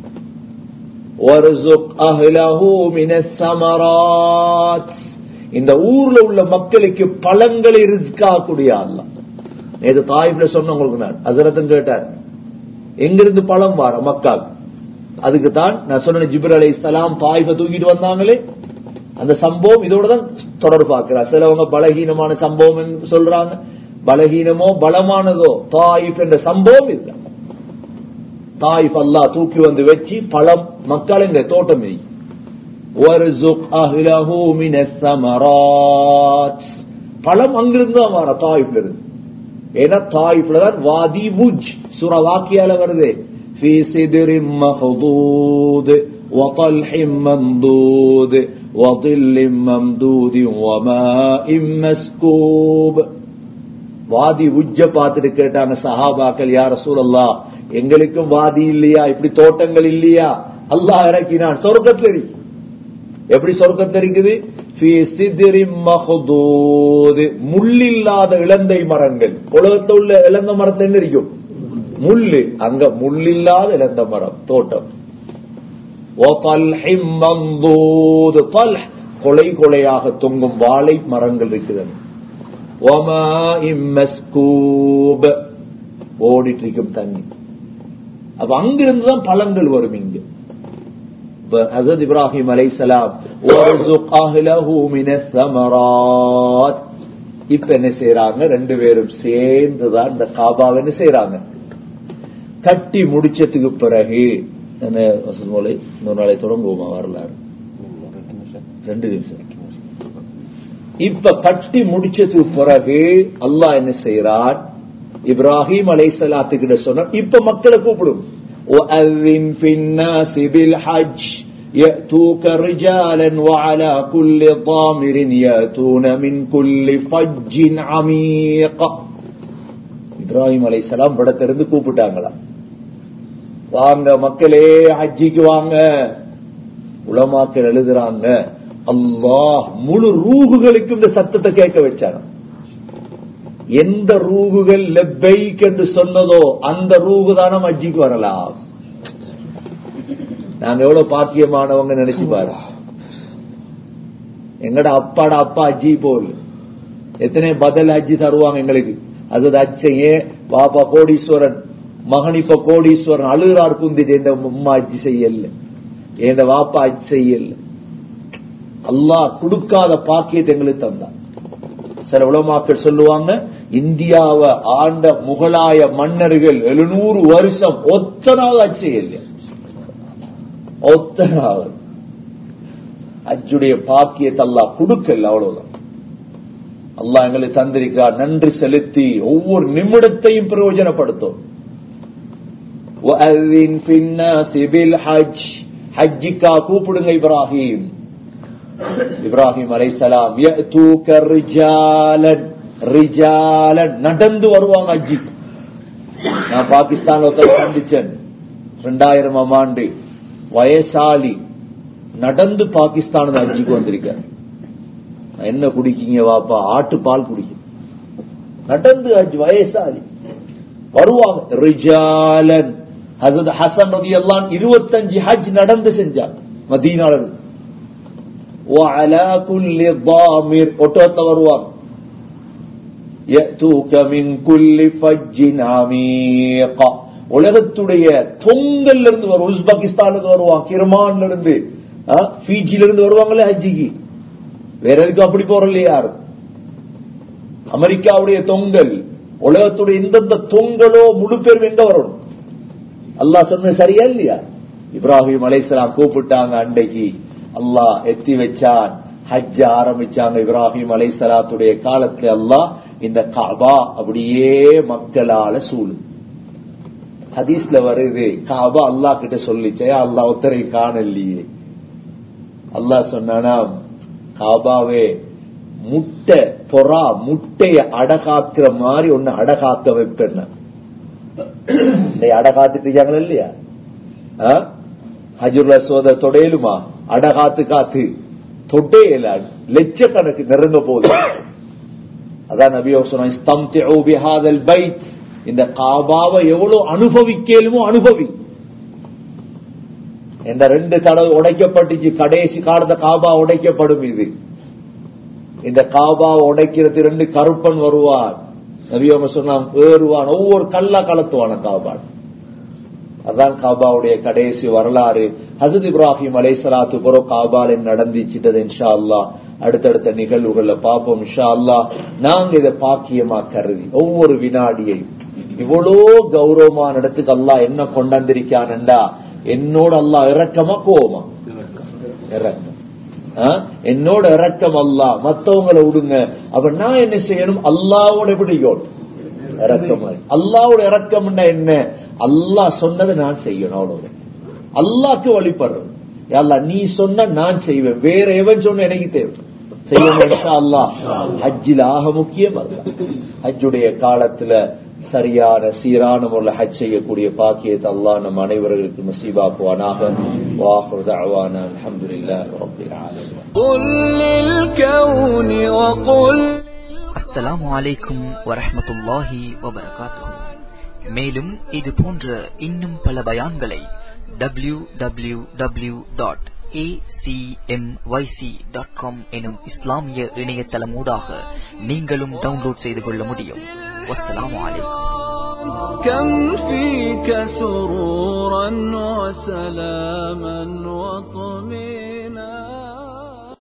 இந்த ஊர்ல உள்ள மக்களுக்கு பழங்களை ரிஸ்காக்கூடிய அல்ல நேற்று தாய்ப்புல சொன்ன உங்களுக்கு நான் அசரத்தம் கேட்டார் எங்கிருந்து பழம் வார மக்கள் அதுக்கு தான் நான் சொன்ன ஜிபர் அலை இஸ்லாம் தாய்ப்பை தூக்கிட்டு வந்தாங்களே அந்த சம்பவம் இதோட தான் தொடர்பு பார்க்கிறார் சிலவங்க பலகீனமான சம்பவம் சொல்றாங்க பலகீனமோ பலமானதோ தாயிப் என்ற சம்பவம் இல்லை தாயிப் அல்லா தூக்கி வந்து வச்சு பழம் மக்கள் எங்க தோட்டம் பழம் அங்கிருந்து தான் வர தாயிப்ல இருந்து ஏன்னா தாயிப்ல தான் வாதி புஜ் சுர வாக்கியால வருது في سدر مخضود وطلح ممدود وظل ممدود وماء مسكوب வாதி உஜ்ஜ பார்த்துட்டு கேட்டாங்க சஹாபாக்கள் யார சூழல்லா எங்களுக்கும் வாதி இல்லையா இப்படி தோட்டங்கள் இல்லையா அல்லாஹ் இறக்கினான் சொர்க்கத்தில் இருக்கு எப்படி சொர்க்கத்தில் இருக்குது முள்ளில்லாத இளந்தை மரங்கள் உலகத்தில் உள்ள இளந்த மரத்தை என்ன இருக்கும் முள்ளு அங்க முள்ளில்லாத இளந்த மரம் தோட்டம் கொலை கொலையாக தொங்கும் வாழை மரங்கள் இருக்குது وماء مسكوب ஓடிட்டு இருக்கும் தண்ணி அப்ப அங்கிருந்து தான் பழங்கள் வரும் இங்க ஹசரத் இப்ராஹிம் அலைசலாம் இப்ப என்ன செய்யறாங்க ரெண்டு பேரும் சேர்ந்துதான் இந்த காபாவை என்ன செய்யறாங்க கட்டி முடிச்சதுக்கு பிறகு என்ன வசதி போல இன்னொரு நாளை தொடங்குவோமா வரலாறு ரெண்டு நிமிஷம் இப்ப கட்டி முடிச்சதுக்கு பிறகு அல்லாஹ் என்ன செய்யறான் இப்ராஹிம் அலை சலாத்துக்கிட்ட சொன்ன இப்ப மக்களை கூப்பிடும் وأذن في الناس بالحج يأتوك رجالا وعلى كل ضامر يأتون من كل فج عميق இப்ராஹிம் அலை சலாம் படத்திலிருந்து கூப்பிட்டாங்களா வாங்க மக்களே ஹஜ்ஜிக்கு வாங்க உலமாக்கள் எழுதுறாங்க அல்லாஹ் முழு ரூகுகளுக்கும் இந்த சத்தத்தை கேட்க வச்சாங்க எந்த ரூகுகள் லெப்பைக் என்று சொன்னதோ அந்த ரூகு தானே ஹஜ்ஜிக்கு வரலாம் நாங்க எவ்வளவு பாக்கியமானவங்க நினைச்சு பாரு எங்கட அப்பாட அப்பா அஜி போல் எத்தனை பதில் அஜி தருவாங்க எங்களுக்கு அது அச்சையே பாப்பா கோடீஸ்வரன் மகன் இப்ப கோடீஸ்வரன் அழுகிறார் குந்திட்டு எந்த அம்மா அஜி செய்யல எந்த வாப்பா அஜி செய்யல அல்லாஹ் கொடுக்காத பாக்கியத்தை எங்களுக்கு தந்தான் சில உலமாக்கள் சொல்லுவாங்க இந்தியாவை ஆண்ட முகலாய மன்னர்கள் எழுநூறு வருஷம் ஒத்தனாவது அச்சு இல்லை ஒத்தனாவது அஜுடைய பாக்கியத்தை அல்லா கொடுக்கல அவ்வளவுதான் அல்லாஹ் எங்களுக்கு தந்திருக்கார் நன்றி செலுத்தி ஒவ்வொரு நிமிடத்தையும் பிரயோஜனப்படுத்தும் ஹஜ்ஜிக்கா கூப்பிடுங்க இப்ராஹிம் இப்ராஹிம் அலைசலாம் ரிஜாலன் நடந்து வருவாங்க அஜி நான் பாகிஸ்தான் ஒருத்தர் சந்திச்சேன் ரெண்டாயிரம் ஆண்டு வயசாலி நடந்து பாகிஸ்தான் அஜிக்கு வந்திருக்க என்ன குடிக்கீங்க வாப்பா ஆட்டு பால் குடிக்க நடந்து அஜ் வயசாலி வருவாங்க ரிஜாலன் ஹசத் ஹசன் ரதி எல்லாம் இருபத்தஞ்சு ஹஜ் நடந்து செஞ்சாங்க மதீனால وعلى كل ضامر ஒட்டோத்த வருவாங்க يأتوك من كل فج عميق உலகத்துடைய தொங்கல்ல இருந்து வரும் உஸ்பெகிஸ்தானுக்கு வருவாங்க கிர்மான்ல இருந்து பிஜில இருந்து வருவாங்களே ஹஜ்ஜிக்கு வேற எதுக்கும் அப்படி போறல யாரும் அமெரிக்காவுடைய தொங்கல் உலகத்துடைய எந்தெந்த தொங்கலோ முழு பேரும் எங்க வரணும் அல்லாஹ் சொன்ன சரியா இல்லையா இப்ராஹிம் அலைசலாம் கூப்பிட்டாங்க அண்டைக்கு அல்லாஹ் எத்தி வச்சான் ஹஜ்ஜ ஆரம்பிச்சாங்க இப்ராஹிம் அலை சலாத்துடைய காலத்துல அல்லாஹ் இந்த காபா அப்படியே மக்களால சூழு ஹதீஸ்ல வருது காபா அல்லாஹ் கிட்ட சொல்லிச்சே அல்லாஹ் ஒத்தரை காணலையே அல்லாஹ் சொன்னானா காபாவே முட்டை பொறா முட்டைய அடகாக்குற மாதிரி ஒன்னு அடகாக்க வைப்பேன் அடகாத்துட்டு இருக்காங்களா இல்லையா ஹஜுர் சோத தொடையலுமா அடகாத்து காத்து தொட்டையில லட்சக்கணக்கு நெருங்க போகுது அதான் நபியோ சொன்ன பைத் இந்த காபாவை எவ்வளவு அனுபவிக்கலுமோ அனுபவி இந்த ரெண்டு தடவை உடைக்கப்பட்டுச்சு கடைசி காலத்த காபா உடைக்கப்படும் இது இந்த காபா உடைக்கிறது ரெண்டு கருப்பன் வருவார் நபியோங்க சொன்னான் ஏறுவான் ஒவ்வொரு கல்லா கலத்துவான காபான் அதான் காபாவுடைய கடைசி வரலாறு ஹசத் இப்ராஹிம் அலை சலாத்து புறம் காபால நடந்துச்சிட்டது இன்ஷா அல்லா அடுத்தடுத்த நிகழ்வுகள்ல பார்ப்போம் இன்ஷா அல்லா நாங்க இதை பாக்கியமா கருதி ஒவ்வொரு வினாடியையும் இவ்வளோ கௌரவமான இடத்துக்கு அல்லா என்ன கொண்டாந்திருக்கான்டா என்னோட அல்லா இறக்கமா கோவமா இறக்கம் என்னோட இறக்கம் அல்லா மத்தவங்களை விடுங்க அப்ப நான் என்ன செய்யணும் அல்லாவோட பிடிக்கும் இறக்கம் அல்லாவோட இறக்கம் என்ன அல்லாஹ் சொன்னதை நான் செய்யணும் அவ்வளவு அல்லாக்கு வழிபடுறோம் அல்லா நீ சொன்ன நான் செய்வேன் வேற எவன் சொன்ன எனக்கு தேவை செய்யணும் அல்லா ஹஜ்ஜில் ஆக முக்கியம் ஹஜ்ஜுடைய காலத்துல சரியான சீரான முறையில் ஹஜ் செய்யக்கூடிய பாக்கியத்தை அல்லா நம் அனைவர்களுக்கு நசீபாக்குவானாக வாஹுர் தஅவானா அல்ஹம்துலில்லாஹி ரப்பில் ஆலமீன் قل للكون وقل அஸ்ஸலாமு அலைக்கும் வரஹ்மத்துல்லாஹி வபரகாத்துஹு மேலும் இது போன்ற இன்னும் பல பயான்களை www.acmyc.com acmyc.com எனும் இஸ்லாமிய இணையதளமூடாக நீங்களும் டவுன்லோட் செய்து கொள்ள முடியும் வஸ்ஸலாமு அலைக்கும் كم فيك سرورا وسلاما وطمئنا